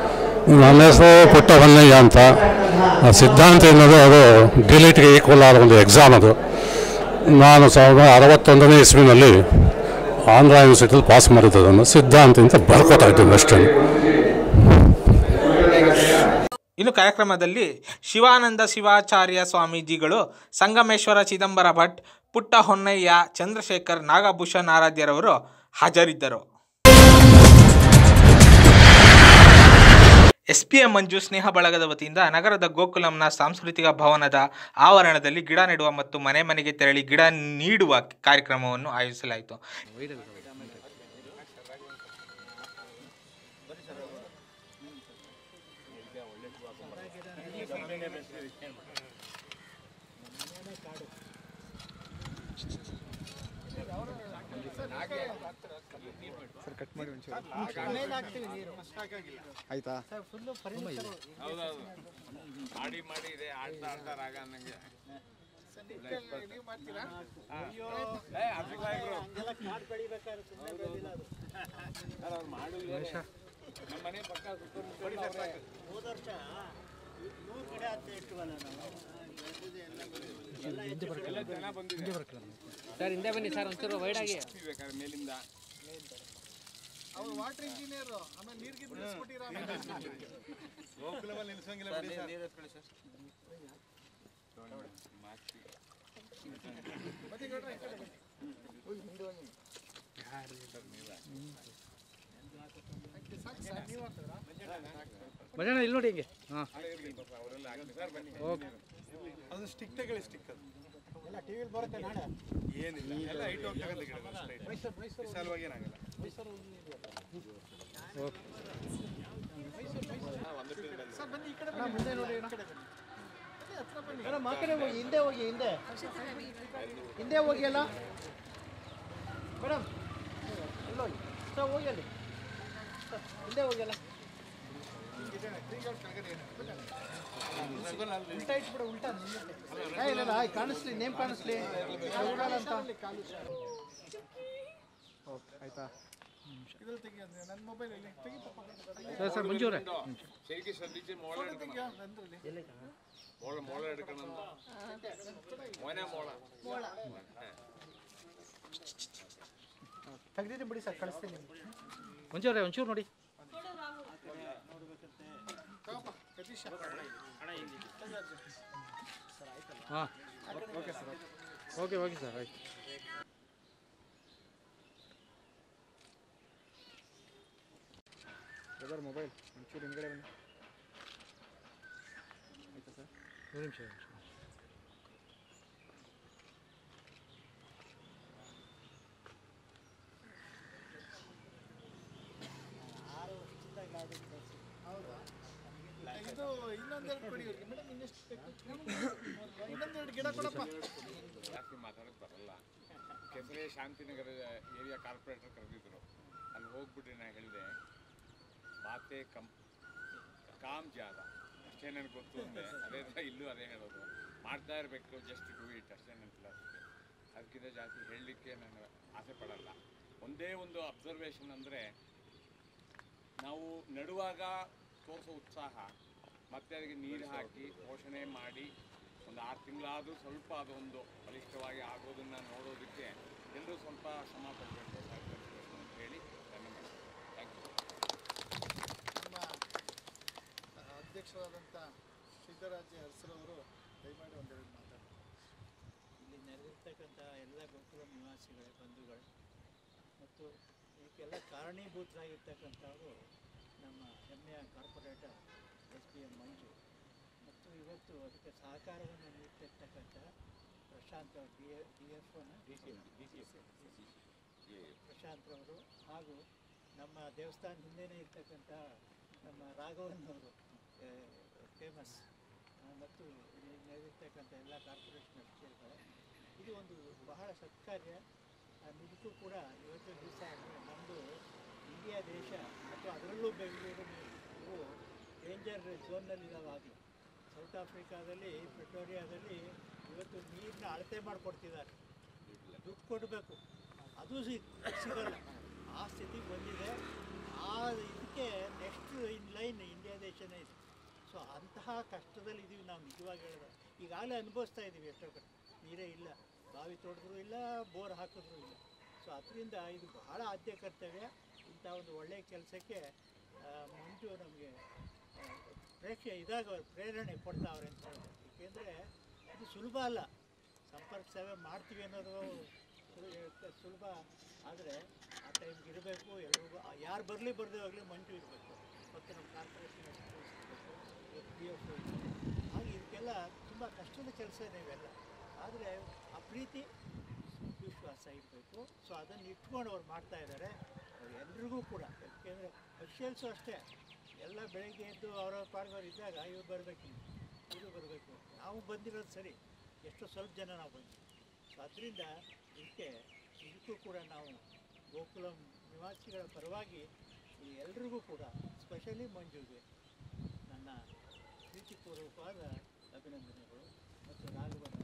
ನನ್ನ ಹೆಸರು ಪುಟ್ಟ ಹೊನ್ನಯ್ಯ ಅಂತ ಆ ಸಿದ್ಧಾಂತ ಎನ್ನುವುದು ಅದು ಡಿಲೀಟ್ಗೆ ಈಕ್ವಲ್ ಆದ ಒಂದು ಎಕ್ಸಾಮ್ ಅದು ನಾನು ಸಾವಿರದ ಅರವತ್ತೊಂದನೇ ಇಸ್ವಿನಲ್ಲಿ ಆಂಧ್ರ ಯೂನಿವರ್ಸಿಟಿಲಿ ಪಾಸ್ ಮಾಡಿದ್ದದನ್ನು ಸಿದ್ಧಾಂತ ಅಂತ ಬರ್ಕೋತಾ ಇದ್ದೀನಿ ಅಷ್ಟೇ ಇನ್ನು ಕಾರ್ಯಕ್ರಮದಲ್ಲಿ ಶಿವಾನಂದ ಶಿವಾಚಾರ್ಯ ಸ್ವಾಮೀಜಿಗಳು ಸಂಗಮೇಶ್ವರ ಚಿದಂಬರ ಭಟ್ ಪುಟ್ಟ ಹೊನ್ನಯ್ಯ ಚಂದ್ರಶೇಖರ್ ನಾಗಭೂಷಣ್ ಆರಾಧ್ಯರವರು ಹಾಜರಿದ್ದರು ಎಸ್ ಪಿ ಎಂ ಮಂಜು ಸ್ನೇಹ ಬಳಗದ ವತಿಯಿಂದ ನಗರದ ಗೋಕುಲಂನ ಸಾಂಸ್ಕೃತಿಕ ಭವನದ ಆವರಣದಲ್ಲಿ ಗಿಡ ನೆಡುವ ಮತ್ತು ಮನೆ ಮನೆಗೆ ತೆರಳಿ ಗಿಡ ನೀಡುವ ಕಾರ್ಯಕ್ರಮವನ್ನು ಆಯೋಜಿಸಲಾಯಿತು ಆಯ್ತಾ ಸರ್ ಹಿಂದೆ ಬನ್ನಿ ಸರ್ ಒಂಚೂರು ವೈಡ್ ಆಗಿ ಅವ್ರು ವಾಟರ್ ಇಂಜಿನಿಯರ್ ಆಮೇಲೆ ನೀರ್ಗೆ ಬಿಡಿಸ್ಬಿಟ್ಟಿರ ಭಜನ ಇಲ್ಲಿ ನೋಡಿ ಹಿಂಗೆ ಹಾಂ ಅದು ಸ್ಟಿಕ್ ತಗೊಳ್ಳಿ ಸ್ಟಿಕ್ ಅದು ಎಲ್ಲ ಟಿವಿಲಿ ಬರುತ್ತೆ ನಾಳೆ ಏನಿಲ್ಲ ಎಲ್ಲ ಐಟ್ ಹೋಗ್ತಕ್ಕಂಥ ಗಿಡ ಮೈಸೂರು ಮೈಸೂರು ವಿಶಾಲವಾಗಿ ಏನಾಗಲ್ಲ ಸರ್ ಬನ್ನಿ ಈ ಕಡೆ ಬನ್ನಿ ಮುಂದೆ ನೋಡಿ ಈ ಕಡೆ ಬನ್ನಿ ಅದೇ ಹತ್ರ ಬನ್ನಿ ಮೇಡಮ್ ಆ ಕಡೆ ಹೋಗಿ ಹಿಂದೆ ಹೋಗಿ ಹಿಂದೆ ಹಿಂದೆ ಹೋಗಿ ಅಲ್ಲ ಮೇಡಮ್ ಎಲ್ಲೋಗಿ ಸರ್ ಹೋಗಿ ಅಲ್ಲಿ ಸರ್, ಹಿಂದೆ ಹೋಗಿ ಅಲ್ಲ ಉಲ್ಟಾ ಇಟ್ಬಿಡು ಉಲ್ಟಾ ಏ, ಇಲ್ಲ ಇಲ್ಲ ಆಯ್ತು ಕಾಣಿಸ್ಲಿ ನೇಮ್ ಕಾಣಿಸ್ಲಿ ಉಲ್ಟಾಲ ಅಂತ ಓಕೆ ಆಯ್ತಾ ಇದ್ರಲ್ಲಿ ತೆಗಿ ಅಂದ್ರೆ ನನ್ನ ಮೊಬೈಲ್ ಇಲ್ಲಿ ತೆಗಿ ಪಾಪ. ಸರ್ ಸರ್ ಮಂಜೂರೇ ಫೋಟೋ ತೆಗಿಯೋ ನಂದ್ರಲ್ಲಿ. ತೆಗ್ದಿದ್ದೀನಿ ಬಿಡಿ ಸರ್ ಕಳಿಸ್ತೀನಿ ಮಂಜೂರೇ ಒಂಚೂರು ನೋಡಿ ತಗೋಪ್ಪ, ಯತೀಶ. ಹಾಂ okay sir okay okay sir ಆಯ್ತು ಬ್ರದರ್ ಮೊಬೈಲ್ ಒಂಚೂರು ಹಿಂದ್ಗಡೆ ಬನ್ನಿ ಆಯ್ತಾ ಸರ್ ಒಂದು ನಿಮಿಷ ಇದು ಇನ್ನೊಂದೆರಡು ಕೊಡಿ ಇವ್ರಿಗೆ ಮೇಡಮ್ ಇನ್ನೆಷ್ಟು ಬೇಕು ಇನ್ನೊಂದೆರಡು ಗಿಡ ಕೊಡಪ್ಪ ಜಾಸ್ತಿ ಮಾತಾಡೋಕ್ಕೆ ಬರಲ್ಲ ಕೆಸರೆ ಶಾಂತಿನಗರ ಏರಿಯಾ ಕಾರ್ಪೊರೇಟರ್ ಕರೆದಿದ್ರು ಅಲ್ಲಿ ಹೋಗ್ಬಿಟ್ಟು ನಾನು ಹೇಳಿದೆ ಬಾತೆ ಕಂ ಕಾಮ್ ಜಾದ ಅಷ್ಟೇ ನನಗೆ ಗೊತ್ತು ಅಂದೆ ಅದೇ ಥರ ಇಲ್ಲೂ ಅದೇ ಹೇಳೋದು ಮಾಡ್ತಾ ಇರಬೇಕು ಜಸ್ಟ್ ಡೂ ಇಟ್ ಅಷ್ಟೇ ನನ್ನ ಫಿಲಾಸಫಿ ಅದಕ್ಕಿಂತ ಜಾಸ್ತಿ ಹೇಳಲಿಕ್ಕೆ ನಾನು ಆಸೆ ಪಡಲ್ಲ ಒಂದೇ ಒಂದು ಅಬ್ಸರ್ವೇಷನ್ ಅಂದರೆ ನಾವು ನೆಡುವಾಗ ತೋರಿಸೋ ಉತ್ಸಾಹ ಮತ್ತೆ ಅದಕ್ಕೆ ನೀರು ಹಾಕಿ ಪೋಷಣೆ ಮಾಡಿ ಒಂದು ಆರು ತಿಂಗಳಾದರೂ ಸ್ವಲ್ಪ ಅದೊಂದು ಬಲಿಷ್ಠವಾಗಿ ಆಗೋದನ್ನು ನೋಡೋದಕ್ಕೆ ಎಲ್ಲರೂ ಸ್ವಲ್ಪ ಶ್ರಮ ಪಡಬೇಕು ಸಹಕರಿಸಬೇಕು ಅಂತ ಹೇಳಿ ನನ್ನ ಥ್ಯಾಂಕ್ ಯು ನಮ್ಮ ಅಧ್ಯಕ್ಷರಾದಂಥ ಸಿದ್ದರಾಜ ಅರಸರವರು ದಯಮಾಡಿ ಒಂದೆರಡು ಮಾತಾಡಿ ಇಲ್ಲಿ ನೆರೆದಿರ್ತಕ್ಕಂಥ ಎಲ್ಲ ಗೋಕುಲ ನಿವಾಸಿಗಳ ಬಂಧುಗಳು ಮತ್ತು ಇದಕ್ಕೆಲ್ಲ ಕಾರಣೀಭೂತರಾಗಿರ್ತಕ್ಕಂಥವರು ನಮ್ಮ ಹೆಮ್ಮೆಯ corporator S P M Manju ಮತ್ತು ಇವತ್ತು ಅದಕ್ಕೆ ಸಹಕಾರವನ್ನು ನೀಡ್ತಿರ್ತಕ್ಕಂಥ Prashanth D D F D C D C Prashanth ಅವರು ಹಾಗೂ ನಮ್ಮ ದೇವಸ್ಥಾನ ಹಿಂದೆನೇ ಇರ್ತಕ್ಕಂಥ ನಮ್ಮ ರಾಘವನ್ ಅವರು ಫೇಮಸ್ ಮತ್ತು ಇಲ್ಲಿ ನಡೆದಿರ್ತಕ್ಕಂಥ ಎಲ್ಲ ಕಾರ್ಪೊರೇಷನ್ ಅಫಿಷಿಯಲ್ಗಳು ಇದು ಒಂದು ಬಹಳ ಸತ್ಕಾರ್ಯ ಆ, ನಿಜಕ್ಕೂ ಕೂಡ ಇವತ್ತಿನ ದಿವಸ ನಮ್ಮದು ಇಂಡಿಯಾ ದೇಶ ಮತ್ತು ಅದರಲ್ಲೂ ಬೆಂಗಳೂರು ಇವು ಡೇಂಜರ್ ಝೋನ್ನಲ್ಲಿದ್ದಾವಾಗಲೂ ಸೌತ್ ಆಫ್ರಿಕಾದಲ್ಲಿ ಪ್ರಿಟೋರಿಯಾದಲ್ಲಿ ಇವತ್ತು ನೀರನ್ನ ಅಳತೆ ಮಾಡಿಕೊಡ್ತಿದ್ದಾರೆ ದುಡ್ಡು ಕೊಡಬೇಕು ಅದು ಸಿ ಸಿಗಲ್ಲ ಆ ಸ್ಥಿತಿಗೆ ಬಂದಿದೆ ಆ ಇದಕ್ಕೆ ಅದಕ್ಕೆ ನೆಕ್ಸ್ಟ್ ಇನ್ ಲೈನ್ ಇಂಡಿಯಾ ದೇಶನೇ ಇದೆ ಸೊ ಅಂತಹ ಕಷ್ಟದಲ್ಲಿ ಇದ್ದೀವಿ ನಾವು ನಿಜವಾಗಿ ಹೇಳಿದ್ರೆ ಈಗಾಗಲೇ ಅನುಭವಿಸ್ತಾ ಇದ್ದೀವಿ ಎಷ್ಟೋ ಕಡೆ ನೀರೇ ಇಲ್ಲ ಬಾವಿ ತೋಡಿದ್ರು ಇಲ್ಲ ಬೋರ್ ಹಾಕಿದ್ರು ಇಲ್ಲ ಸೊ ಅದರಿಂದ ಇದು ಬಹಳ ಆದ್ಯ ಕರ್ತವ್ಯ ಇಂಥ ಒಂದು ಒಳ್ಳೆಯ ಕೆಲಸಕ್ಕೆ ಮಂಜು ನಮಗೆ ಪ್ರೇಕ್ಷೆ ಇದಾಗ ಅವ್ರು ಪ್ರೇರಣೆ ಕೊಡ್ತಾವ್ರೆ ಅಂತ ಹೇಳ್ಬೋದು ಏಕೆಂದರೆ ಇದು ಸುಲಭ ಅಲ್ಲ ಸಂಪರ್ಕ ಸೇವೆ ಮಾಡ್ತೀವಿ ಅನ್ನೋದು ಸುಲ- ಸುಲಭ ಆದರೆ ಆ ಟೈಮ್ಗೆ ಇರಬೇಕು ಎಲ್ರಿಗೂ ಯಾರು ಬರಲಿ ಬರದೇ ಹೋಗಲಿ ಮಂಜು ಇರಬೇಕು ಮತ್ತು ನಮ್ಮ ಕಾರ್ಪೊರೇಷನ್ ಇರಬೇಕು ಪಿ ಎಫ್ ಹಾಗೆ ಇದಕ್ಕೆಲ್ಲ ತುಂಬ ಕಷ್ಟದ ಕೆಲಸನೇ ಇವೆಲ್ಲ ಆದರೆ ಆ ಪ್ರೀತಿ ವಿಶ್ವಾಸ ಇರಬೇಕು ಸೊ ಅದನ್ನು ಇಟ್ಕೊಂಡು ಅವ್ರು ಮಾಡ್ತಾ ಇದ್ದಾರೆ ಅವ್ರು ಎಲ್ರಿಗೂ ಕೂಡ ಯಾಕೆಂದರೆ ಅಫಿಷಿಯಲ್ಸು ಅಷ್ಟೇ ಎಲ್ಲ ಬೆಳಗ್ಗೆ ಎದ್ದು ಅವರ ಪಾರ್ಗವ್ರು ಇದ್ದಾಗ ಇವ್ರು ಬರಬೇಕು ಇವರು ಬರಬೇಕು ನಾವು ಬಂದಿರೋದು ಸರಿ ಎಷ್ಟೋ ಸ್ವಲ್ಪ ಜನ ನಾವು ಬಂದಿದ್ದೀವಿ ಸೊ ಅದರಿಂದ ಇದಕ್ಕೆ ಇದಕ್ಕೂ ಕೂಡ ನಾವು ಗೋಕುಲಂ ನಿವಾಸಿಗಳ ಪರವಾಗಿ ಈ ಎಲ್ರಿಗೂ ಕೂಡ ಸ್ಪೆಷಲಿ ಮಂಜುಗೆ ನನ್ನ ಪ್ರೀತಿಪೂರ್ವಕವಾದ ಅಭಿನಂದನೆಗಳು ಮತ್ತು ರಾಘವನ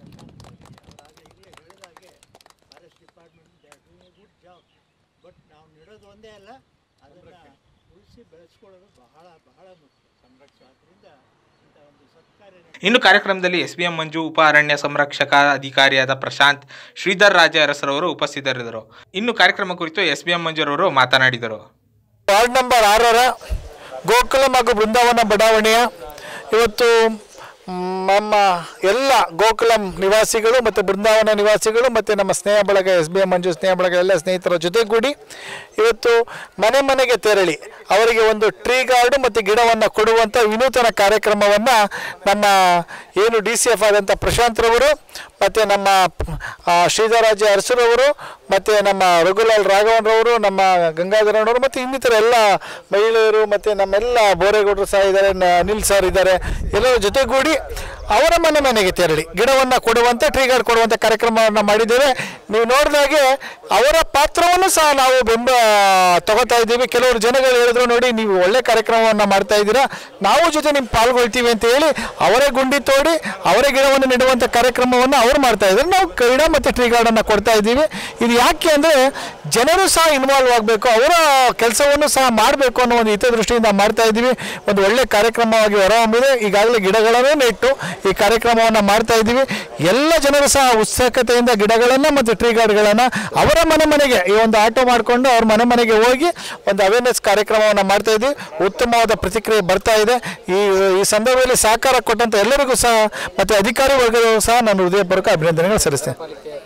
ಅವರಾಗ ಈಗಲೇ ಹೇಳಿದಾಗೆ forest department they are doing a good job but ನಾವು ನೆಡೋದು ಒಂದೇ ಅಲ್ಲ ಅದನ್ನು ಉಳಿಸಿ ಬೆಳೆಸ್ಕೊಳ್ಳೋದು ಬಹಳ ಬಹಳ ಮುಖ್ಯ ಸಂರಕ್ಷಣೆ ಆದ್ದರಿಂದ ಇಂಥ ಒಂದು ಸತ್ಕಾರ್ಯ ಇನ್ನು ಕಾರ್ಯಕ್ರಮದಲ್ಲಿ ಎಸ್ಬಿಎಂ ಮಂಜು ಉಪ ಅರಣ್ಯ ಸಂರಕ್ಷಕ ಅಧಿಕಾರಿಯಾದ ಪ್ರಶಾಂತ್ ಶ್ರೀಧರ್ ರಾಜ ಅರಸರವರು ಉಪಸ್ಥಿತರಿದ್ದರು ಇನ್ನು ಕಾರ್ಯಕ್ರಮ ಕುರಿತು ಎಸ್ಬಿಎಂ ಮಂಜುರವರು ಮಾತನಾಡಿದರು ವಾರ್ಡ್ ನಂಬರ್ ಆರರ ಗೋಕುಲಂ ಹಾಗೂ ಬೃಂದಾವನ ಬಡಾವಣೆಯ ಇವತ್ತು ಮ್, ನಮ್ಮ ಎಲ್ಲ ಗೋಕುಲಂ ನಿವಾಸಿಗಳು ಮತ್ತು ಬೃಂದಾವನ ನಿವಾಸಿಗಳು ಮತ್ತು ನಮ್ಮ ಸ್ನೇಹ ಬಳಗ ಎಸ್ ಬಿ ಎಂ ಮಂಜು ಸ್ನೇಹ ಬಳಗ ಎಲ್ಲ ಸ್ನೇಹಿತರ ಜೊತೆಗೂಡಿ ಇವತ್ತು ಮನೆ ಮನೆಗೆ ತೆರಳಿ ಅವರಿಗೆ ಒಂದು ಟ್ರೀ ಗಾರ್ಡು ಮತ್ತು ಗಿಡವನ್ನು ಕೊಡುವಂಥ ವಿನೂತನ ಕಾರ್ಯಕ್ರಮವನ್ನು ನಮ್ಮ ಏನು ಡಿ ಸಿ ಎಫ್ ಆದಂಥ ಪ್ರಶಾಂತ್ರವರು ಮತ್ತು ನಮ್ಮ ಆ, ಶ್ರೀಧರಾಜ ಅರಸರವರು ಮತ್ತು ನಮ್ಮ ರಘುಲಾಲ್ ರಾಘವನ್ರವರು ನಮ್ಮ ಗಂಗಾಧರನವರು ಮತ್ತು ಇನ್ನಿತರ ಎಲ್ಲ ಮಹಿಳೆಯರು ಮತ್ತು ನಮ್ಮೆಲ್ಲ ಬೋರೇಗೌಡರು ಸಹ ಇದ್ದಾರೆ ನ- ಅನಿಲ್ ಸರ್ ಇದ್ದಾರೆ ಎಲ್ಲರ ಜೊತೆಗೂಡಿ ಅವರ ಮನೆ ಮನೆಗೆ ತೆರಳಿ ಗಿಡವನ್ನು ಕೊಡುವಂಥ ಟ್ರೀ ಗಾರ್ಡ್ ಕೊಡುವಂಥ ಕಾರ್ಯಕ್ರಮವನ್ನು ಮಾಡಿದ್ದೇವೆ ನೀವು ನೋಡಿದಾಗೆ ಅವರ ಪಾತ್ರವನ್ನು ಸಹ ನಾವು ಬೆಂಬ ತಗೋತಾ ಇದ್ದೀವಿ ಕೆಲವರು ಜನಗಳು ಹೇಳಿದ್ರು ನೋಡಿ ನೀವು ಒಳ್ಳೆ ಕಾರ್ಯಕ್ರಮವನ್ನು ಮಾಡ್ತಾ ಇದ್ದೀರಾ ನಾವು ಜೊತೆ ನಿಮ್ಗೆ ಪಾಲ್ಗೊಳ್ತೀವಿ ಅಂತ ಹೇಳಿ ಅವರೇ ಗುಂಡಿ ತೋಡಿ ಅವರೇ ಗಿಡವನ್ನು ನೆಡುವಂಥ ಕಾರ್ಯಕ್ರಮವನ್ನು ಅವರು ಮಾಡ್ತಾ ಇದ್ದಾರೆ ನಾವು ಗಿಡ ಮತ್ತು ಟ್ರೀ ಗಾರ್ಡನ್ನು ಕೊಡ್ತಾ ಇದ್ದೀವಿ ಇದು ಯಾಕೆ ಅಂದರೆ ಜನರು ಸಹ ಇನ್ವಾಲ್ವ್ ಆಗಬೇಕು ಅವರ ಕೆಲಸವನ್ನು ಸಹ ಮಾಡಬೇಕು ಅನ್ನೋ ಒಂದು ಹಿತದೃಷ್ಟಿಯಿಂದ ಮಾಡ್ತಾ ಇದ್ದೀವಿ ಒಂದು ಒಳ್ಳೆ ಕಾರ್ಯಕ್ರಮವಾಗಿ ಹೊರಹೊಮ್ಮಿದೆ ಈಗಾಗಲೇ ಗಿಡಗಳನ್ನೇ ನೆಟ್ಟು ಈ ಕಾರ್ಯಕ್ರಮವನ್ನು ಮಾಡ್ತಾ ಇದ್ದೀವಿ ಎಲ್ಲ ಜನರು ಸಹ ಉತ್ಸುಕತೆಯಿಂದ ಗಿಡಗಳನ್ನು ಮತ್ತು ಟ್ರೀ ಗಾರ್ಡ್ಗಳನ್ನು ಅವರ ಮನೆ ಮನೆಗೆ ಈ ಒಂದು ಆಟೋ ಮಾಡಿಕೊಂಡು ಅವ್ರ ಮನೆ ಮನೆಗೆ ಹೋಗಿ ಒಂದು ಅವೇರ್ನೆಸ್ ಕಾರ್ಯಕ್ರಮವನ್ನು ಮಾಡ್ತಾ ಇದ್ದೀವಿ ಉತ್ತಮವಾದ ಪ್ರತಿಕ್ರಿಯೆ ಬರ್ತಾ ಇದೆ ಈ ಈ ಸಂದರ್ಭದಲ್ಲಿ ಸಹಕಾರ ಕೊಟ್ಟಂಥ ಎಲ್ಲರಿಗೂ ಸಹ ಮತ್ತು ಅಧಿಕಾರಿ ವರ್ಗದವರು ಸಹ ನಾನು ಹೃದಯಪೂರ್ವಕ ಅಭಿನಂದನೆಗಳು ಸಲ್ಲಿಸ್ತೇನೆ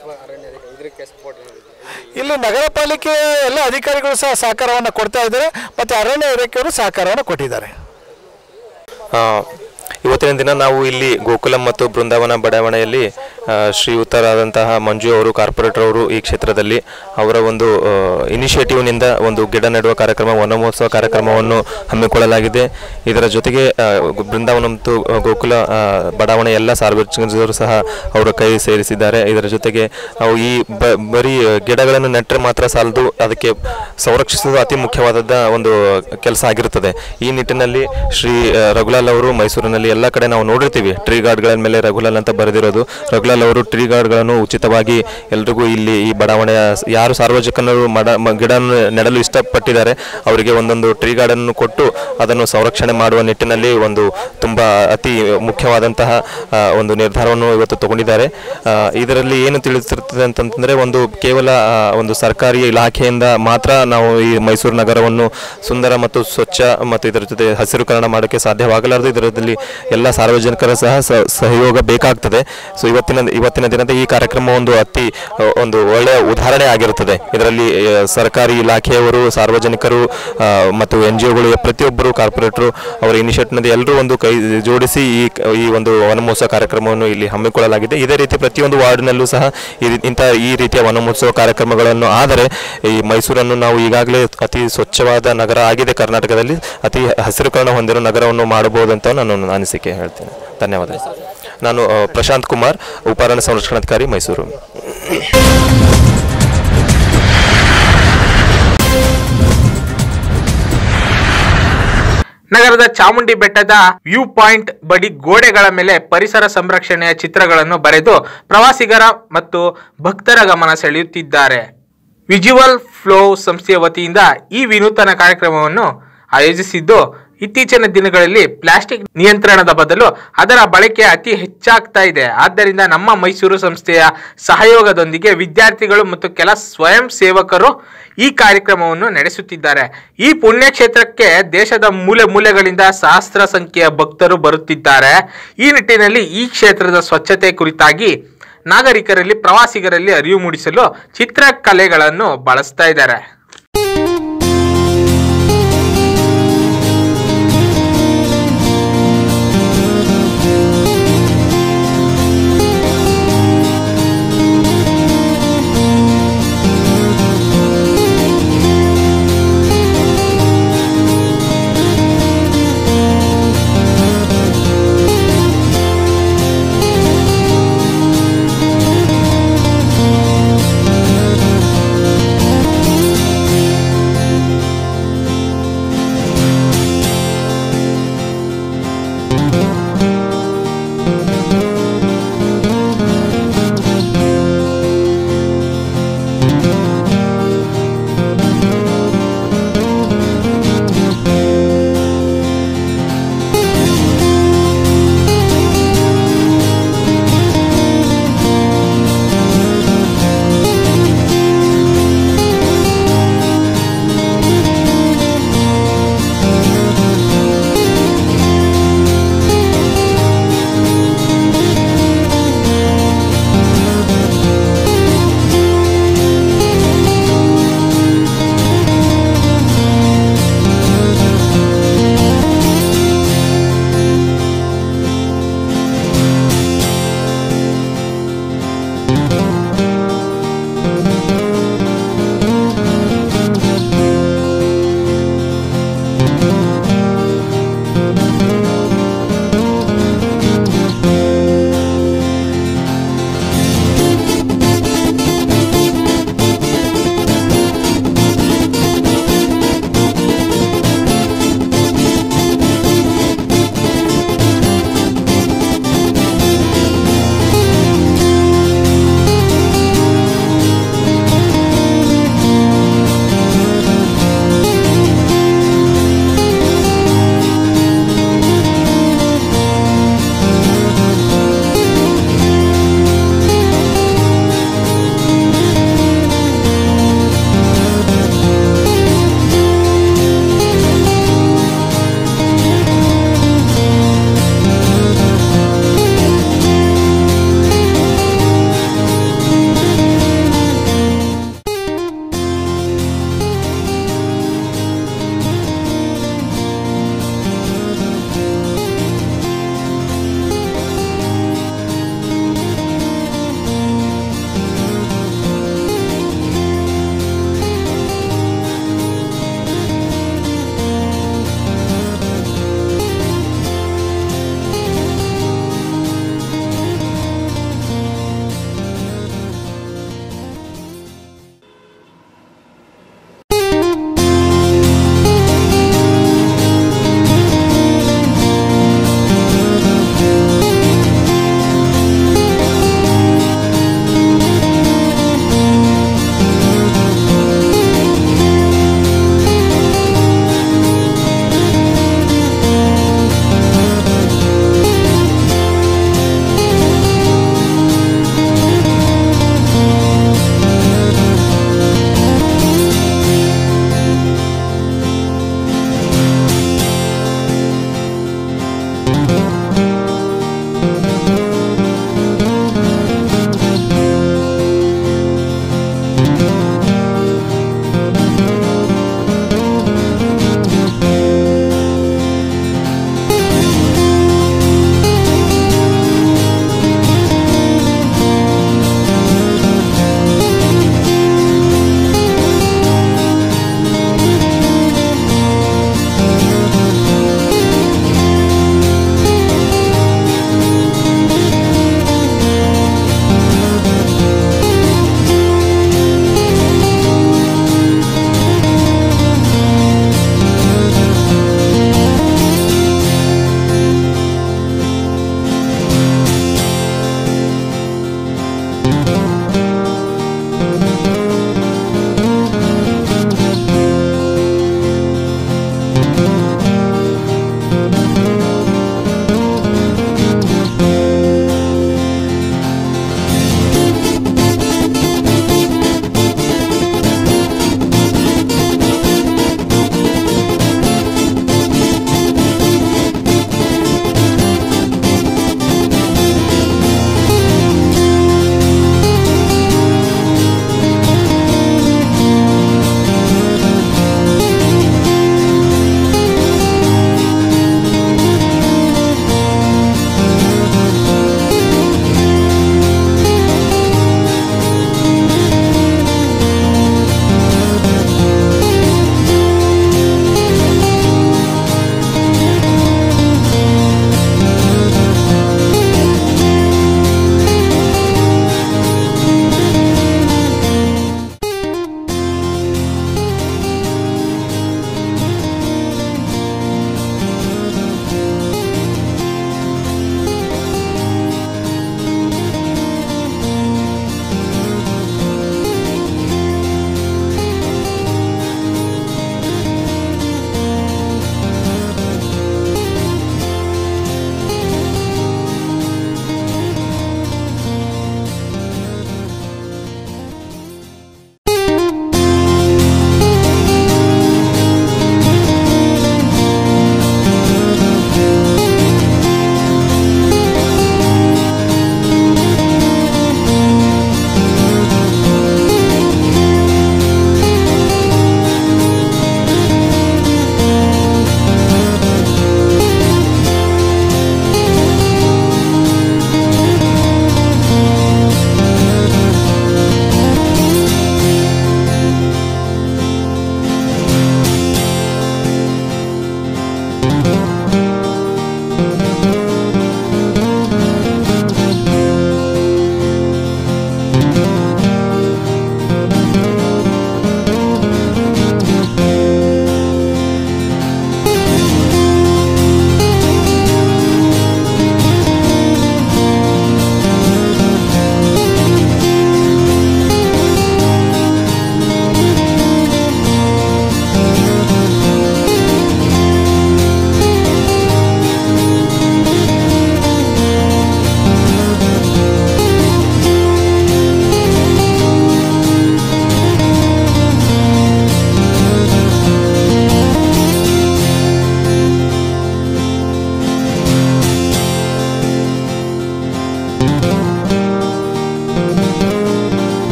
ಇಲ್ಲಿ ನಗರ ಪಾಲಿಕೆ ಎಲ್ಲ ಅಧಿಕಾರಿಗಳು ಸಹ ಸಹಕಾರವನ್ನು ಕೊಡ್ತಾ ಇದ್ದಾರೆ ಮತ್ತು ಅರಣ್ಯ ಇಲಾಖೆಯವರು ಸಹಕಾರವನ್ನು ಕೊಟ್ಟಿದ್ದಾರೆ ಆ, ಇವತ್ತಿನ ದಿನ ನಾವು ಇಲ್ಲಿ ಗೋಕುಲಂ ಮತ್ತು ಬೃಂದಾವನ ಬಡಾವಣೆಯಲ್ಲಿ ಆ, ಶ್ರೀಯುತರಾದಂತಹ ಮಂಜು ಅವರು ಕಾರ್ಪೊರೇಟರ್ ಅವರು ಈ ಕ್ಷೇತ್ರದಲ್ಲಿ ಅವರ ಒಂದು ಇನಿಷಿಯೇಟಿವ್ನಿಂದ ಒಂದು ಗಿಡ ನೆಡುವ ಕಾರ್ಯಕ್ರಮ ವನಮಹೋತ್ಸವ ಕಾರ್ಯಕ್ರಮವನ್ನು ಹಮ್ಮಿಕೊಳ್ಳಲಾಗಿದೆ ಇದರ ಜೊತೆಗೆ ಆ, ಗು- ಬೃಂದಾವನ ಮತ್ತು ಆ, ಗೋಕುಲ ಆ, ಬಡಾವಣೆ ಎಲ್ಲ ಸಾರ್ವಜನಿಕರು ಸಹ ಅವರ ಕೈ ಸೇರಿಸಿದ್ದಾರೆ ಇದರ ಜೊತೆಗೆ ನಾವು ಈ ಬ ಬರೀ ಗಿಡಗಳನ್ನು ನೆಟ್ಟರೆ ಮಾತ್ರ ಸಾಲದು ಅದಕ್ಕೆ ಸಂರಕ್ಷಿಸುವುದು ಅತಿ ಮುಖ್ಯವಾದ ಒಂದು ಕೆಲಸ ಆಗಿರುತ್ತದೆ ಈ ನಿಟ್ಟಿನಲ್ಲಿ ಶ್ರೀ ಆ, ರಘುಲಾಲ್ ಅವರು ಮೈಸೂರಿನಲ್ಲಿ ಎಲ್ಲ ಕಡೆ ನಾವು ನೋಡಿರ್ತೀವಿ ಟ್ರೀ ಗಾರ್ಡ್ಗಳ ಮೇಲೆ ರಘುಲಾಲ್ ಅಂತ ಬರೆದಿರೋದು ರಘುಲಾಲ್ ಅವರು ಟ್ರೀ ಗಾರ್ಡ್ಗಳನ್ನು ಉಚಿತವಾಗಿ ಎಲ್ರಿಗೂ ಇಲ್ಲಿ ಈ ಬಡಾವಣೆಯ ಸ- ಯಾರು ಸಾರ್ವಜನಿಕರು ಮಡ ಮ- ಗಿಡ ನೆಡಲು ಇಷ್ಟಪಟ್ಟಿದ್ದಾರೆ ಅವರಿಗೆ ಒಂದೊಂದು ಟ್ರೀ ಗಾರ್ಡನ್ನು ಕೊಟ್ಟು ಅದನ್ನು ಸಂರಕ್ಷಣೆ ಮಾಡುವ ನಿಟ್ಟಿನಲ್ಲಿ ಒಂದು ತುಂಬ ಅತಿ ಮುಖ್ಯವಾದಂತಹ ಆ, ಒಂದು ನಿರ್ಧಾರವನ್ನು ಇವತ್ತು ತಗೊಂಡಿದ್ದಾರೆ ಆ, ಇದರಲ್ಲಿ ಏನು ತಿಳಿಸಿರ್ತದೆ ಅಂತಂತಂದರೆ ಒಂದು ಕೇವಲ ಆ, ಒಂದು ಸರ್ಕಾರಿ ಇಲಾಖೆಯಿಂದ ಮಾತ್ರ ನಾವು ಈ ಮೈಸೂರು ನಗರವನ್ನು ಸುಂದರ ಮತ್ತು ಸ್ವಚ್ಛ ಮತ್ತು ಇದರ ಜೊತೆ ಹಸಿರುಕರಣ ಮಾಡೋಕ್ಕೆ ಸಾಧ್ಯವಾಗಲಾರದು ಇದರಲ್ಲಿ ಎಲ್ಲ ಸಾರ್ವಜನಿಕರ ಸಹ ಸ- ಸಹಯೋಗ ಬೇಕಾಗ್ತದೆ ಸೊ ಇವತ್ತಿನ ಇವತ್ತಿನ ದಿನದ ಈ ಕಾರ್ಯಕ್ರಮ ಒಂದು ಅತಿ ಆ, ಒಂದು ಒಳ್ಳೆಯ ಉದಾಹರಣೆ ಆಗಿರುತ್ತದೆ ಇದರಲ್ಲಿ ಆ, ಸರ್ಕಾರಿ ಇಲಾಖೆಯವರು ಸಾರ್ವಜನಿಕರು ಆ, ಮತ್ತು ಎನ್ ಜಿ ಒಗಳು ಪ್ರತಿಯೊಬ್ಬರು ಕಾರ್ಪೊರೇಟರು ಅವರ ಇನಿಷಿಯೇಟಿವ್ನಲ್ಲಿ ಎಲ್ಲರೂ ಒಂದು ಕೈ ಜೋಡಿಸಿ ಈ ಈ ಒಂದು ವನಮಹೋತ್ಸವ ಕಾರ್ಯಕ್ರಮವನ್ನು ಇಲ್ಲಿ ಹಮ್ಮಿಕೊಳ್ಳಲಾಗಿದೆ ಇದೇ ರೀತಿ ಪ್ರತಿಯೊಂದು ವಾರ್ಡ್ನಲ್ಲೂ ಸಹ ಈ ರೀ- ಇಂಥ ಈ ರೀತಿಯ ವನಮಹೋತ್ಸವ ಕಾರ್ಯಕ್ರಮಗಳನ್ನು ಆದರೆ ಈ ಮೈಸೂರನ್ನು ನಾವು ಈಗಾಗಲೇ ಅತಿ ಸ್ವಚ್ಛವಾದ ನಗರ ಆಗಿದೆ ಕರ್ನಾಟಕದಲ್ಲಿ ಅತಿ ಹಸಿರುಕರಣ ಹೊಂದಿರೋ ನಗರವನ್ನು ಮಾಡಬಹುದು ಅಂತ ನಾನು ನನ್ನ ಅನಿಸಿಕೆ ಹೇಳ್ತೇನೆ ಧನ್ಯವಾದ ನಾನು ಆ, ಪ್ರಶಾಂತ್ ಕುಮಾರ್ ಉಪಾರಣ್ಯ ಸಂರಕ್ಷಣಾಧಿಕಾರಿ ಮೈಸೂರು ನಗರದ ಚಾಮುಂಡಿ ಬೆಟ್ಟದ ವ್ಯೂ ಪಾಯಿಂಟ್ ಬಳಿ ಗೋಡೆಗಳ ಮೇಲೆ ಪರಿಸರ ಸಂರಕ್ಷಣೆಯ ಚಿತ್ರಗಳನ್ನು ಬರೆದು ಪ್ರವಾಸಿಗರ ಮತ್ತು ಭಕ್ತರ ಗಮನ ಸೆಳೆಯುತ್ತಿದ್ದಾರೆ ವಿಜುವಲ್ ಫ್ಲೋ ಸಂಸ್ಥೆಯ ವತಿಯಿಂದ ಈ ವಿನೂತನ ಕಾರ್ಯಕ್ರಮವನ್ನು ಆಯೋಜಿಸಿದ್ದು ಇತ್ತೀಚಿನ ದಿನಗಳಲ್ಲಿ ಪ್ಲಾಸ್ಟಿಕ್ ನಿಯಂತ್ರಣದ ಬದಲು ಅದರ ಬಳಕೆ ಅತಿ ಹೆಚ್ಚಾಗ್ತಾ ಇದೆ ಆದ್ದರಿಂದ ನಮ್ಮ ಮೈಸೂರು ಸಂಸ್ಥೆಯ ಸಹಯೋಗದೊಂದಿಗೆ ವಿದ್ಯಾರ್ಥಿಗಳು ಮತ್ತು ಕೆಲ ಸ್ವಯಂ ಸೇವಕರು ಈ ಕಾರ್ಯಕ್ರಮವನ್ನು ನಡೆಸುತ್ತಿದ್ದಾರೆ ಈ ಪುಣ್ಯಕ್ಷೇತ್ರಕ್ಕೆ ದೇಶದ ಮೂಲೆ ಮೂಲೆಗಳಿಂದ ಸಹಸ್ರ ಸಂಖ್ಯೆಯ ಭಕ್ತರು ಬರುತ್ತಿದ್ದಾರೆ ಈ ನಿಟ್ಟಿನಲ್ಲಿ ಈ ಕ್ಷೇತ್ರದ ಸ್ವಚ್ಛತೆ ಕುರಿತಾಗಿ ನಾಗರಿಕರಲ್ಲಿ ಪ್ರವಾಸಿಗರಲ್ಲಿ ಅರಿವು ಮೂಡಿಸಲು ಚಿತ್ರಕಲೆಗಳನ್ನು ಬಳಸ್ತಾ ಇದ್ದಾರೆ Thank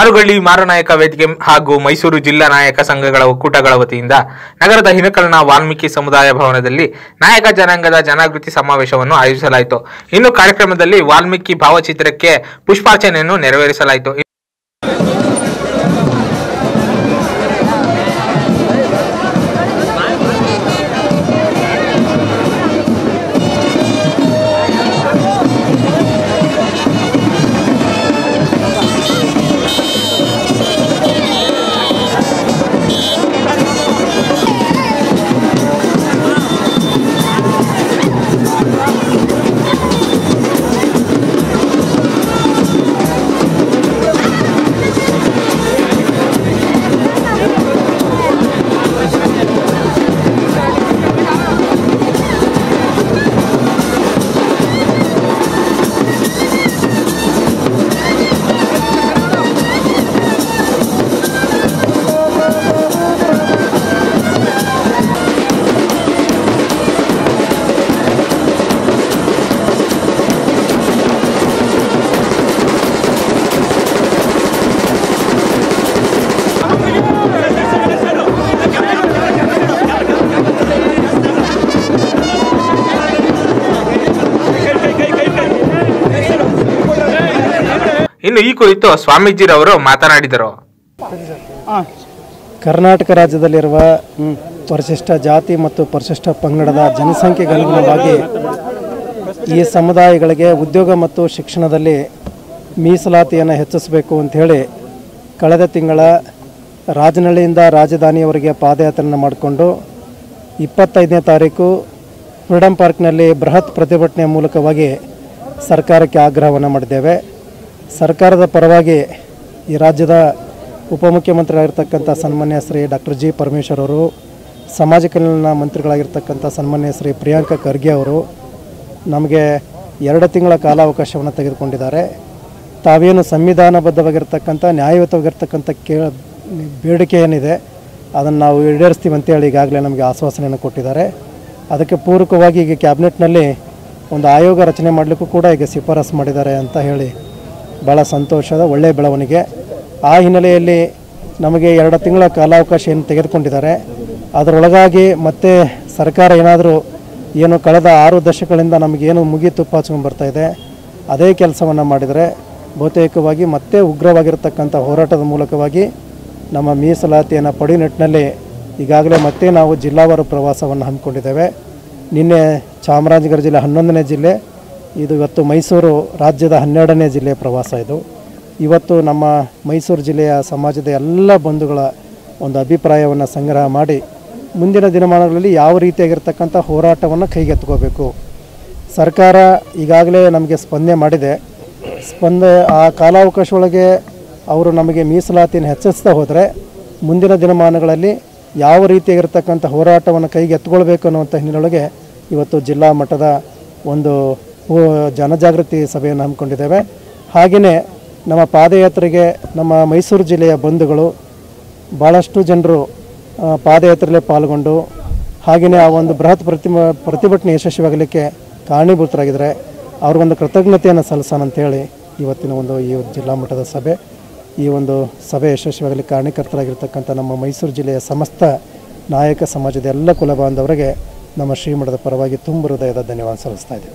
ಸಾರುಗಳ್ಳಿ ಮಾರನಾಯಕ ವೇದಿಕೆ ಹಾಗೂ ಮೈಸೂರು ಜಿಲ್ಲಾ ನಾಯಕ ಸಂಘಗಳ ಒಕ್ಕೂಟಗಳ ವತಿಯಿಂದ ನಗರದ ಹಿನಕಲ್ನ ವಾಲ್ಮೀಕಿ ಸಮುದಾಯ ಭವನದಲ್ಲಿ ನಾಯಕ ಜನಾಂಗದ ಜನಾಗೃತಿ ಸಮಾವೇಶವನ್ನು ಆಯೋಜಿಸಲಾಯಿತು ಇನ್ನು ಕಾರ್ಯಕ್ರಮದಲ್ಲಿ ವಾಲ್ಮೀಕಿ ಭಾವಚಿತ್ರಕ್ಕೆ ಪುಷ್ಪಾರ್ಚನೆಯನ್ನು ನೆರವೇರಿಸಲಾಯಿತು ಇನ್ನು ಈ ಕುರಿತು ಸ್ವಾಮೀಜಿರವರು ಮಾತನಾಡಿದರು ಕರ್ನಾಟಕ ರಾಜ್ಯದಲ್ಲಿರುವ ಪರಿಶಿಷ್ಟ ಜಾತಿ ಮತ್ತು ಪರಿಶಿಷ್ಟ ಪಂಗಡದ ಜನಸಂಖ್ಯೆಗೆ ಅನುಗುಣವಾಗಿ ಈ ಸಮುದಾಯಗಳಿಗೆ ಉದ್ಯೋಗ ಮತ್ತು ಶಿಕ್ಷಣದಲ್ಲಿ ಮೀಸಲಾತಿಯನ್ನು ಹೆಚ್ಚಿಸಬೇಕು ಅಂಥೇಳಿ ಕಳೆದ ತಿಂಗಳ ರಾಜನಹಳ್ಳಿಯಿಂದ ರಾಜಧಾನಿಯವರೆಗೆ ಪಾದಯಾತ್ರೆಯನ್ನು ಮಾಡಿಕೊಂಡು ಇಪ್ಪತ್ತೈದನೇ ತಾರೀಕು ಫ್ರೀಡಮ್ ಪಾರ್ಕ್ನಲ್ಲಿ ಬೃಹತ್ ಪ್ರತಿಭಟನೆ ಮೂಲಕವಾಗಿ ಸರ್ಕಾರಕ್ಕೆ ಆಗ್ರಹವನ್ನು ಮಾಡಿದ್ದೇವೆ ಸರ್ಕಾರದ ಪರವಾಗಿ ಈ ರಾಜ್ಯದ ಉಪಮುಖ್ಯಮಂತ್ರಿಯಾಗಿರ್ತಕ್ಕಂಥ ಸನ್ಮಾನ್ಯ ಶ್ರೀ ಡಾಕ್ಟರ್ ಜಿ ಪರಮೇಶ್ವರ್ ಅವರು ಸಮಾಜ ಕಲ್ಯಾಣ ಮಂತ್ರಿಗಳಾಗಿರ್ತಕ್ಕಂಥ ಸನ್ಮಾನ್ಯ ಶ್ರೀ ಪ್ರಿಯಾಂಕ ಖರ್ಗೆ ಅವರು ನಮಗೆ ಎರಡು ತಿಂಗಳ ಕಾಲಾವಕಾಶವನ್ನು ತೆಗೆದುಕೊಂಡಿದ್ದಾರೆ ತಾವೇನು ಸಂವಿಧಾನಬದ್ಧವಾಗಿರ್ತಕ್ಕಂಥ ನ್ಯಾಯಯುತವಾಗಿರ್ತಕ್ಕಂಥ ಕೇ ಬೇಡಿಕೆ ಏನಿದೆ ಅದನ್ನು ನಾವು ಈಡೇರಿಸ್ತೀವಿ ಅಂತೇಳಿ ಈಗಾಗಲೇ ನಮಗೆ ಆಶ್ವಾಸನೆಯನ್ನು ಕೊಟ್ಟಿದ್ದಾರೆ ಅದಕ್ಕೆ ಪೂರಕವಾಗಿ ಈಗ ಕ್ಯಾಬಿನೆಟ್ನಲ್ಲಿ ಒಂದು ಆಯೋಗ ರಚನೆ ಮಾಡಲಿಕ್ಕೂ ಕೂಡ ಈಗ ಶಿಫಾರಸು ಮಾಡಿದ್ದಾರೆ ಅಂತ ಹೇಳಿ ಭಾಳ ಸಂತೋಷದ ಒಳ್ಳೆಯ ಬೆಳವಣಿಗೆ ಆ ಹಿನ್ನೆಲೆಯಲ್ಲಿ ನಮಗೆ ಎರಡು ತಿಂಗಳ ಕಾಲಾವಕಾಶ ಏನು ತೆಗೆದುಕೊಂಡಿದ್ದಾರೆ ಅದರೊಳಗಾಗಿ ಮತ್ತೆ ಸರ್ಕಾರ ಏನಾದರೂ ಏನು ಕಳೆದ ಆರು ದಶಕಗಳಿಂದ ನಮಗೇನು ಮುಗಿ ತುಪ್ಪ ಹಚ್ಕೊಂಡು ಬರ್ತಾ ಇದೆ ಅದೇ ಕೆಲಸವನ್ನು ಮಾಡಿದರೆ ಬಹುತೇಕವಾಗಿ ಮತ್ತೆ ಉಗ್ರವಾಗಿರ್ತಕ್ಕಂಥ ಹೋರಾಟದ ಮೂಲಕವಾಗಿ ನಮ್ಮ ಮೀಸಲಾತಿಯನ್ನು ಪಡಿ ನಿಟ್ಟಿನಲ್ಲಿ ಈಗಾಗಲೇ ಮತ್ತೆ ನಾವು ಜಿಲ್ಲಾವಾರು ಪ್ರವಾಸವನ್ನು ಹಮ್ಮಿಕೊಂಡಿದ್ದೇವೆ ನಿನ್ನೆ ಚಾಮರಾಜನಗರ ಜಿಲ್ಲೆ ಹನ್ನೊಂದನೇ ಜಿಲ್ಲೆ ಇದು ಇವತ್ತು ಮೈಸೂರು ರಾಜ್ಯದ ಹನ್ನೆರಡನೇ ಜಿಲ್ಲೆಯ ಪ್ರವಾಸ ಇದು ಇವತ್ತು ನಮ್ಮ ಮೈಸೂರು ಜಿಲ್ಲೆಯ ಸಮಾಜದ ಎಲ್ಲ ಬಂಧುಗಳ ಒಂದು ಅಭಿಪ್ರಾಯವನ್ನು ಸಂಗ್ರಹ ಮಾಡಿ ಮುಂದಿನ ದಿನಮಾನಗಳಲ್ಲಿ ಯಾವ ರೀತಿಯಾಗಿರ್ತಕ್ಕಂಥ ಹೋರಾಟವನ್ನು ಕೈಗೆತ್ಕೋಬೇಕು ಸರ್ಕಾರ ಈಗಾಗಲೇ ನಮಗೆ ಸ್ಪಂದನೆ ಮಾಡಿದೆ ಸ್ಪಂದ ಆ ಕಾಲಾವಕಾಶ ಒಳಗೆ ಅವರು ನಮಗೆ ಮೀಸಲಾತಿಯನ್ನು ಹೆಚ್ಚಿಸ್ತಾ ಹೋದರೆ ಮುಂದಿನ ದಿನಮಾನಗಳಲ್ಲಿ ಯಾವ ರೀತಿಯಾಗಿರ್ತಕ್ಕಂಥ ಹೋರಾಟವನ್ನು ಕೈಗೆ ಎತ್ಕೊಳ್ಬೇಕು ಅನ್ನುವಂಥ ಹಿನ್ನೆಲೆಯೊಳಗೆ ಇವತ್ತು ಜಿಲ್ಲಾ ಮಟ್ಟದ ಒಂದು ಹೋ- ಜನಜಾಗೃತಿ ಸಭೆಯನ್ನು ಹಮ್ಮಿಕೊಂಡಿದ್ದೇವೆ ಹಾಗೆಯೇ ನಮ್ಮ ಪಾದಯಾತ್ರೆಗೆ ನಮ್ಮ ಮೈಸೂರು ಜಿಲ್ಲೆಯ ಬಂಧುಗಳು ಭಾಳಷ್ಟು ಜನರು ಆ, ಪಾದಯಾತ್ರೆಯಲ್ಲಿ ಪಾಲ್ಗೊಂಡು ಹಾಗೆಯೇ ಆ ಒಂದು ಬೃಹತ್ ಪ್ರತಿಮ ಪ್ರತಿಭಟನೆ ಯಶಸ್ವಿಯಾಗಲಿಕ್ಕೆ ಕಾರಣೀಭೂತರಾಗಿದ್ದಾರೆ ಅವ್ರಿಗೊಂದು ಕೃತಜ್ಞತೆಯನ್ನು ಸಲ್ಲಿಸೋಣ ಅಂತೇಳಿ ಇವತ್ತಿನ ಒಂದು ಈ ಜಿಲ್ಲಾ ಮಟ್ಟದ ಸಭೆ ಈ ಒಂದು ಸಭೆ ಯಶಸ್ವಿಯಾಗಲಿ ಕಾರಣೀಕರ್ತರಾಗಿರ್ತಕ್ಕಂಥ ನಮ್ಮ ಮೈಸೂರು ಜಿಲ್ಲೆಯ ಸಮಸ್ತ ನಾಯಕ ಸಮಾಜದ ಎಲ್ಲ ಕುಲ ಬಾಂಧವರಿಗೆ ನಮ್ಮ ಶ್ರೀಮಠದ ಪರವಾಗಿ ತುಂಬ ಹೃದಯದ ಧನ್ಯವಾದ ಸಲ್ಲಿಸ್ತಾ ಇದ್ದೇವೆ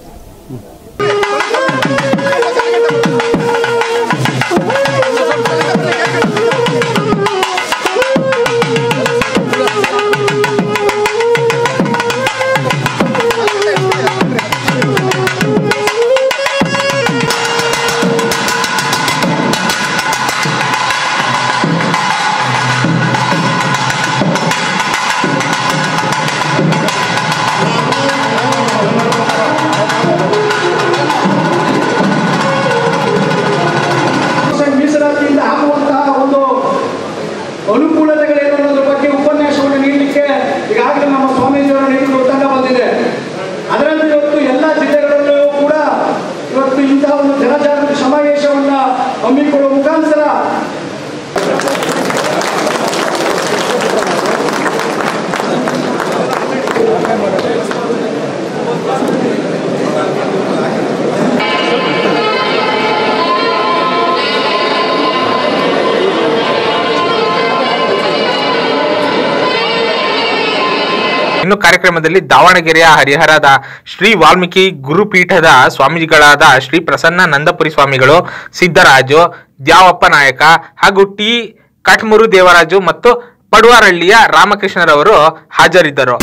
Thank ಕಾರ್ಯಕ್ರಮದಲ್ಲಿ ದಾವಣಗೆರೆಯ ಹರಿಹರದ ಶ್ರೀ ವಾಲ್ಮೀಕಿ ಗುರುಪೀಠದ ಸ್ವಾಮೀಜಿಗಳಾದ ಶ್ರೀ ಪ್ರಸನ್ನ ನಂದಪುರಿ ಸ್ವಾಮಿಗಳು ಸಿದ್ದರಾಜು ದ್ಯಾವಪ್ಪ ನಾಯಕ ಹಾಗೂ ಟಿ ಕಟ್ಮುರು ದೇವರಾಜು ಮತ್ತು ಪಡುವಾರಳ್ಳಿಯ ರಾಮಕೃಷ್ಣರವರು ಹಾಜರಿದ್ದರು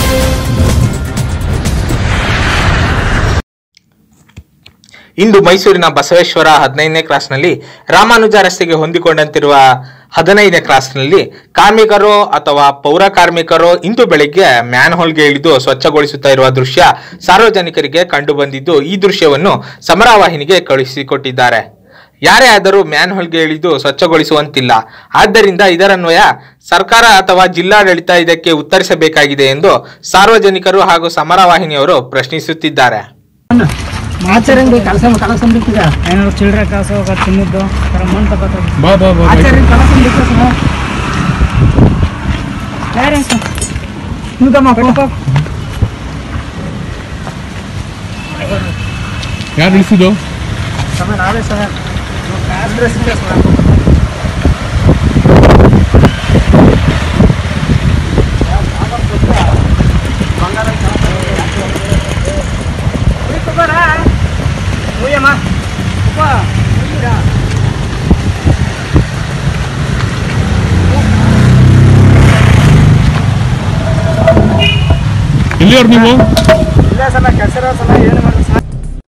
ಇಂದು ಮೈಸೂರಿನ ಬಸವೇಶ್ವರ ಹದಿನೈದನೇ ಕ್ರಾಸ್ನಲ್ಲಿ ರಾಮಾನುಜ ರಸ್ತೆಗೆ ಹೊಂದಿಕೊಂಡಂತಿರುವ ಹದಿನೈದನೇ ಕ್ರಾಸ್ನಲ್ಲಿ ಕಾರ್ಮಿಕರು ಅಥವಾ ಪೌರ ಕಾರ್ಮಿಕರು ಇಂದು ಬೆಳಿಗ್ಗೆ ಮ್ಯಾನ್ ಹೋಲ್ಗೆ ಇಳಿದು ಸ್ವಚ್ಛಗೊಳಿಸುತ್ತಾ ಇರುವ ದೃಶ್ಯ ಸಾರ್ವಜನಿಕರಿಗೆ ಕಂಡು ಬಂದಿದ್ದು ಈ ದೃಶ್ಯವನ್ನು ಸಮರವಾಹಿನಿಗೆ ಕಳುಹಿಸಿಕೊಟ್ಟಿದ್ದಾರೆ ಯಾರೇ ಆದರೂ ಮ್ಯಾನ್ ಹೋಲ್ಗೆ ಇಳಿದು ಸ್ವಚ್ಛಗೊಳಿಸುವಂತಿಲ್ಲ ಆದ್ದರಿಂದ ಇದರನ್ವಯ ಸರ್ಕಾರ ಅಥವಾ ಜಿಲ್ಲಾಡಳಿತ ಇದಕ್ಕೆ ಉತ್ತರಿಸಬೇಕಾಗಿದೆ ಎಂದು ಸಾರ್ವಜನಿಕರು ಹಾಗೂ ಸಮರವಾಹಿನಿಯವರು ಪ್ರಶ್ನಿಸುತ್ತಿದ್ದಾರೆ ಆಚಾರ್ಯಂಗೆ ಕೆಲಸ ಕೆಲಸ ಬಿಟ್ಟಿದ ಏನಾದ್ರು ಚಿಲ್ಲರೆ ಕಾಸು ಹೋಗ ತಿನ್ನದ್ದು ಮಣ್ಣು ತಗೋತಾರೆ ಆಚಾರ್ಯ ಕೆಲಸ ಬಿಟ್ಟು ಬೇರೆ ನಿಮ್ಗಮ್ಮ ಕೊಡಪ್ಪ ಯಾರು ಇಳಿಸಿದ್ದು ಸಮಯ ನಾವೇ ಸಮಯ ಅಡ್ರೆಸ್ ಇದೆ ಸಮಯ ಎಲ್ಲಿಯವ್ರು ನೀವು ಇಲ್ಲ ಸಮಯ ಕೆಸರ ಸಮಯ ಏನು ಮಾಡಿ ಸರ್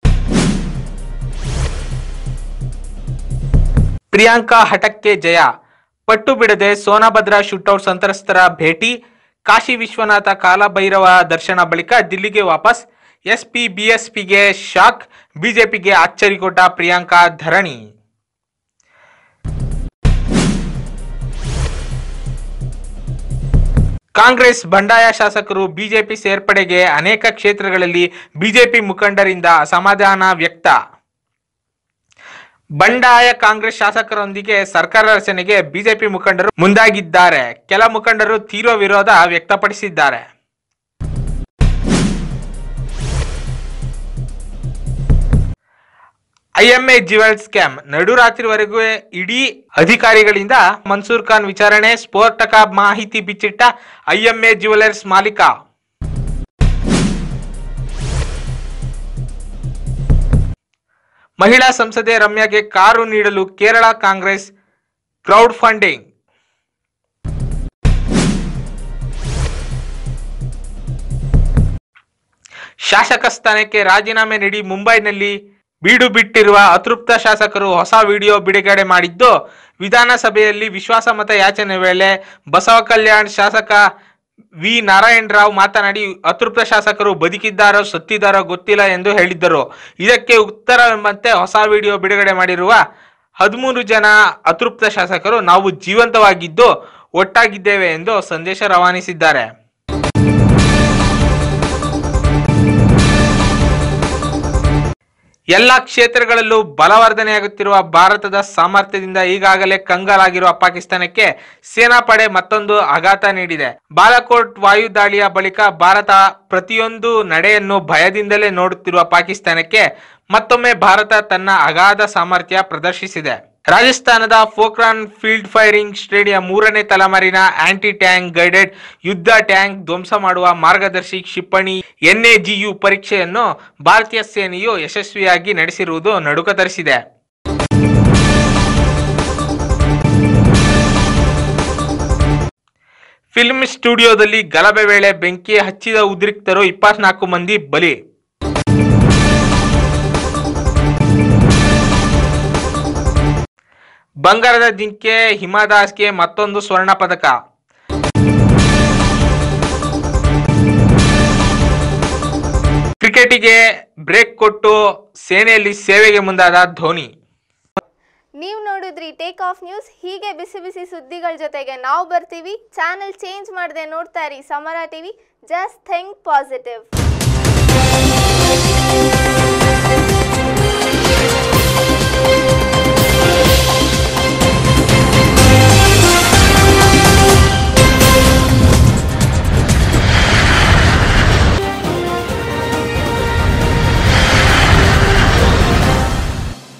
ಪ್ರಿಯಾಂಕಾ ಹಠಕ್ಕೆ ಜಯ ಪಟ್ಟು ಬಿಡದೆ ಸೋನಾಭದ್ರ ಶೂಟೌಟ್ ಸಂತ್ರಸ್ತರ ಭೇಟಿ ಕಾಶಿ ವಿಶ್ವನಾಥ ಕಾಲಭೈರವ ದರ್ಶನ ಬಳಿಕ ದಿಲ್ಲಿಗೆ ವಾಪಸ್ ಎಸ್ಪಿ ಬಿಎಸ್ಪಿಗೆ ಶಾಕ್ ಬಿಜೆಪಿಗೆ ಅಚ್ಚರಿ ಕೊಟ್ಟ ಪ್ರಿಯಾಂಕಾ ಧರಣಿ ಕಾಂಗ್ರೆಸ್ ಬಂಡಾಯ ಶಾಸಕರು ಬಿಜೆಪಿ ಸೇರ್ಪಡೆಗೆ ಅನೇಕ ಕ್ಷೇತ್ರಗಳಲ್ಲಿ ಬಿಜೆಪಿ ಮುಖಂಡರಿಂದ ಅಸಮಾಧಾನ ವ್ಯಕ್ತ ಬಂಡಾಯ ಕಾಂಗ್ರೆಸ್ ಶಾಸಕರೊಂದಿಗೆ ಸರ್ಕಾರ ರಚನೆಗೆ ಬಿಜೆಪಿ ಮುಖಂಡರು ಮುಂದಾಗಿದ್ದಾರೆ ಕೆಲ ಮುಖಂಡರು ತೀವ್ರ ವಿರೋಧ ವ್ಯಕ್ತಪಡಿಸಿದ್ದಾರೆ ಐಎಂಎ ಜ್ಯುವೆಲ್ ಸ್ಕ್ಯಾಮ್ ನಡುರಾತ್ರಿವರೆಗೂ ಇಡೀ ಅಧಿಕಾರಿಗಳಿಂದ ಮನ್ಸೂರ್ ಖಾನ್ ವಿಚಾರಣೆ ಸ್ಫೋಟಕ ಮಾಹಿತಿ ಬಿಚ್ಚಿಟ್ಟ ಐಎಂಎ ಜ್ಯುವೆಲರ್ಸ್ ಮಾಲೀಕ ಮಹಿಳಾ ಸಂಸದೆ ರಮ್ಯಾಗೆ ಕಾರು ನೀಡಲು ಕೇರಳ ಕಾಂಗ್ರೆಸ್ ಕ್ರೌಡ್ ಫಂಡಿಂಗ್ ಶಾಸಕ ಸ್ಥಾನಕ್ಕೆ ರಾಜೀನಾಮೆ ನೀಡಿ ಮುಂಬೈನಲ್ಲಿ ಬೀಡು ಬಿಟ್ಟಿರುವ ಅತೃಪ್ತ ಶಾಸಕರು ಹೊಸ ವಿಡಿಯೋ ಬಿಡುಗಡೆ ಮಾಡಿದ್ದು ವಿಧಾನಸಭೆಯಲ್ಲಿ ವಿಶ್ವಾಸಮತ ಯಾಚನೆ ವೇಳೆ ಬಸವ ಕಲ್ಯಾಣ್ ಶಾಸಕ ವಿ ನಾರಾಯಣ ರಾವ್ ಮಾತನಾಡಿ ಅತೃಪ್ತ ಶಾಸಕರು ಬದುಕಿದ್ದಾರೋ ಸತ್ತಿದ್ದಾರೋ ಗೊತ್ತಿಲ್ಲ ಎಂದು ಹೇಳಿದ್ದರು ಇದಕ್ಕೆ ಉತ್ತರವೆಂಬಂತೆ ಹೊಸ ವಿಡಿಯೋ ಬಿಡುಗಡೆ ಮಾಡಿರುವ ಹದಿಮೂರು ಜನ ಅತೃಪ್ತ ಶಾಸಕರು ನಾವು ಜೀವಂತವಾಗಿದ್ದು ಒಟ್ಟಾಗಿದ್ದೇವೆ ಎಂದು ಸಂದೇಶ ರವಾನಿಸಿದ್ದಾರೆ ಎಲ್ಲ ಕ್ಷೇತ್ರಗಳಲ್ಲೂ ಬಲವರ್ಧನೆಯಾಗುತ್ತಿರುವ ಭಾರತದ ಸಾಮರ್ಥ್ಯದಿಂದ ಈಗಾಗಲೇ ಕಂಗಾಲಾಗಿರುವ ಪಾಕಿಸ್ತಾನಕ್ಕೆ ಸೇನಾಪಡೆ ಮತ್ತೊಂದು ಆಘಾತ ನೀಡಿದೆ ಬಾಲಾಕೋಟ್ ವಾಯು ದಾಳಿಯ ಬಳಿಕ ಭಾರತ ಪ್ರತಿಯೊಂದು ನಡೆಯನ್ನು ಭಯದಿಂದಲೇ ನೋಡುತ್ತಿರುವ ಪಾಕಿಸ್ತಾನಕ್ಕೆ ಮತ್ತೊಮ್ಮೆ ಭಾರತ ತನ್ನ ಅಗಾಧ ಸಾಮರ್ಥ್ಯ ಪ್ರದರ್ಶಿಸಿದೆ ರಾಜಸ್ಥಾನದ ಫೋಕ್ರಾನ್ ಫೀಲ್ಡ್ ಫೈರಿಂಗ್ ಸ್ಟೇಡಿಯಂ ಮೂರನೇ ತಲೆಮಾರಿನ ಆಂಟಿ ಟ್ಯಾಂಕ್ ಗೈಡೆಡ್ ಯುದ್ಧ ಟ್ಯಾಂಕ್ ಧ್ವಂಸ ಮಾಡುವ ಮಾರ್ಗದರ್ಶಿ ಕ್ಷಿಪಣಿ ಎನ್ಎಜಿಯು ಪರೀಕ್ಷೆಯನ್ನು ಭಾರತೀಯ ಸೇನೆಯು ಯಶಸ್ವಿಯಾಗಿ ನಡೆಸಿರುವುದು ನಡುಕ ತರಿಸಿದೆ ಫಿಲ್ಮ್ ಸ್ಟುಡಿಯೋದಲ್ಲಿ ಗಲಭೆ ವೇಳೆ ಬೆಂಕಿ ಹಚ್ಚಿದ ಉದ್ರಿಕ್ತರು ಇಪ್ಪತ್ನಾಲ್ಕು ಮಂದಿ ಬಲಿ ಬಂಗಾರದ ಜಿಂಕೆ ಹಿಮಾದಾಸ್ಗೆ ಮತ್ತೊಂದು ಸ್ವರ್ಣ ಪದಕ ಕ್ರಿಕೆಟಿಗೆ ಬ್ರೇಕ್ ಕೊಟ್ಟು ಸೇನೆಯಲ್ಲಿ ಸೇವೆಗೆ ಮುಂದಾದ ಧೋನಿ ನೀವು ನೋಡಿದ್ರಿ ಟೇಕ್ ಆಫ್ ನ್ಯೂಸ್ ಹೀಗೆ ಬಿಸಿ ಬಿಸಿ ಸುದ್ದಿಗಳ ಜೊತೆಗೆ ನಾವು ಬರ್ತೀವಿ ಚಾನೆಲ್ ಚೇಂಜ್ ಮಾಡದೆ ನೋಡ್ತಾ ಇರಿ ಸಮರ ಟಿವಿ ಜಸ್ಟ್ ಥಿಂಕ್ ಪಾಸಿಟಿವ್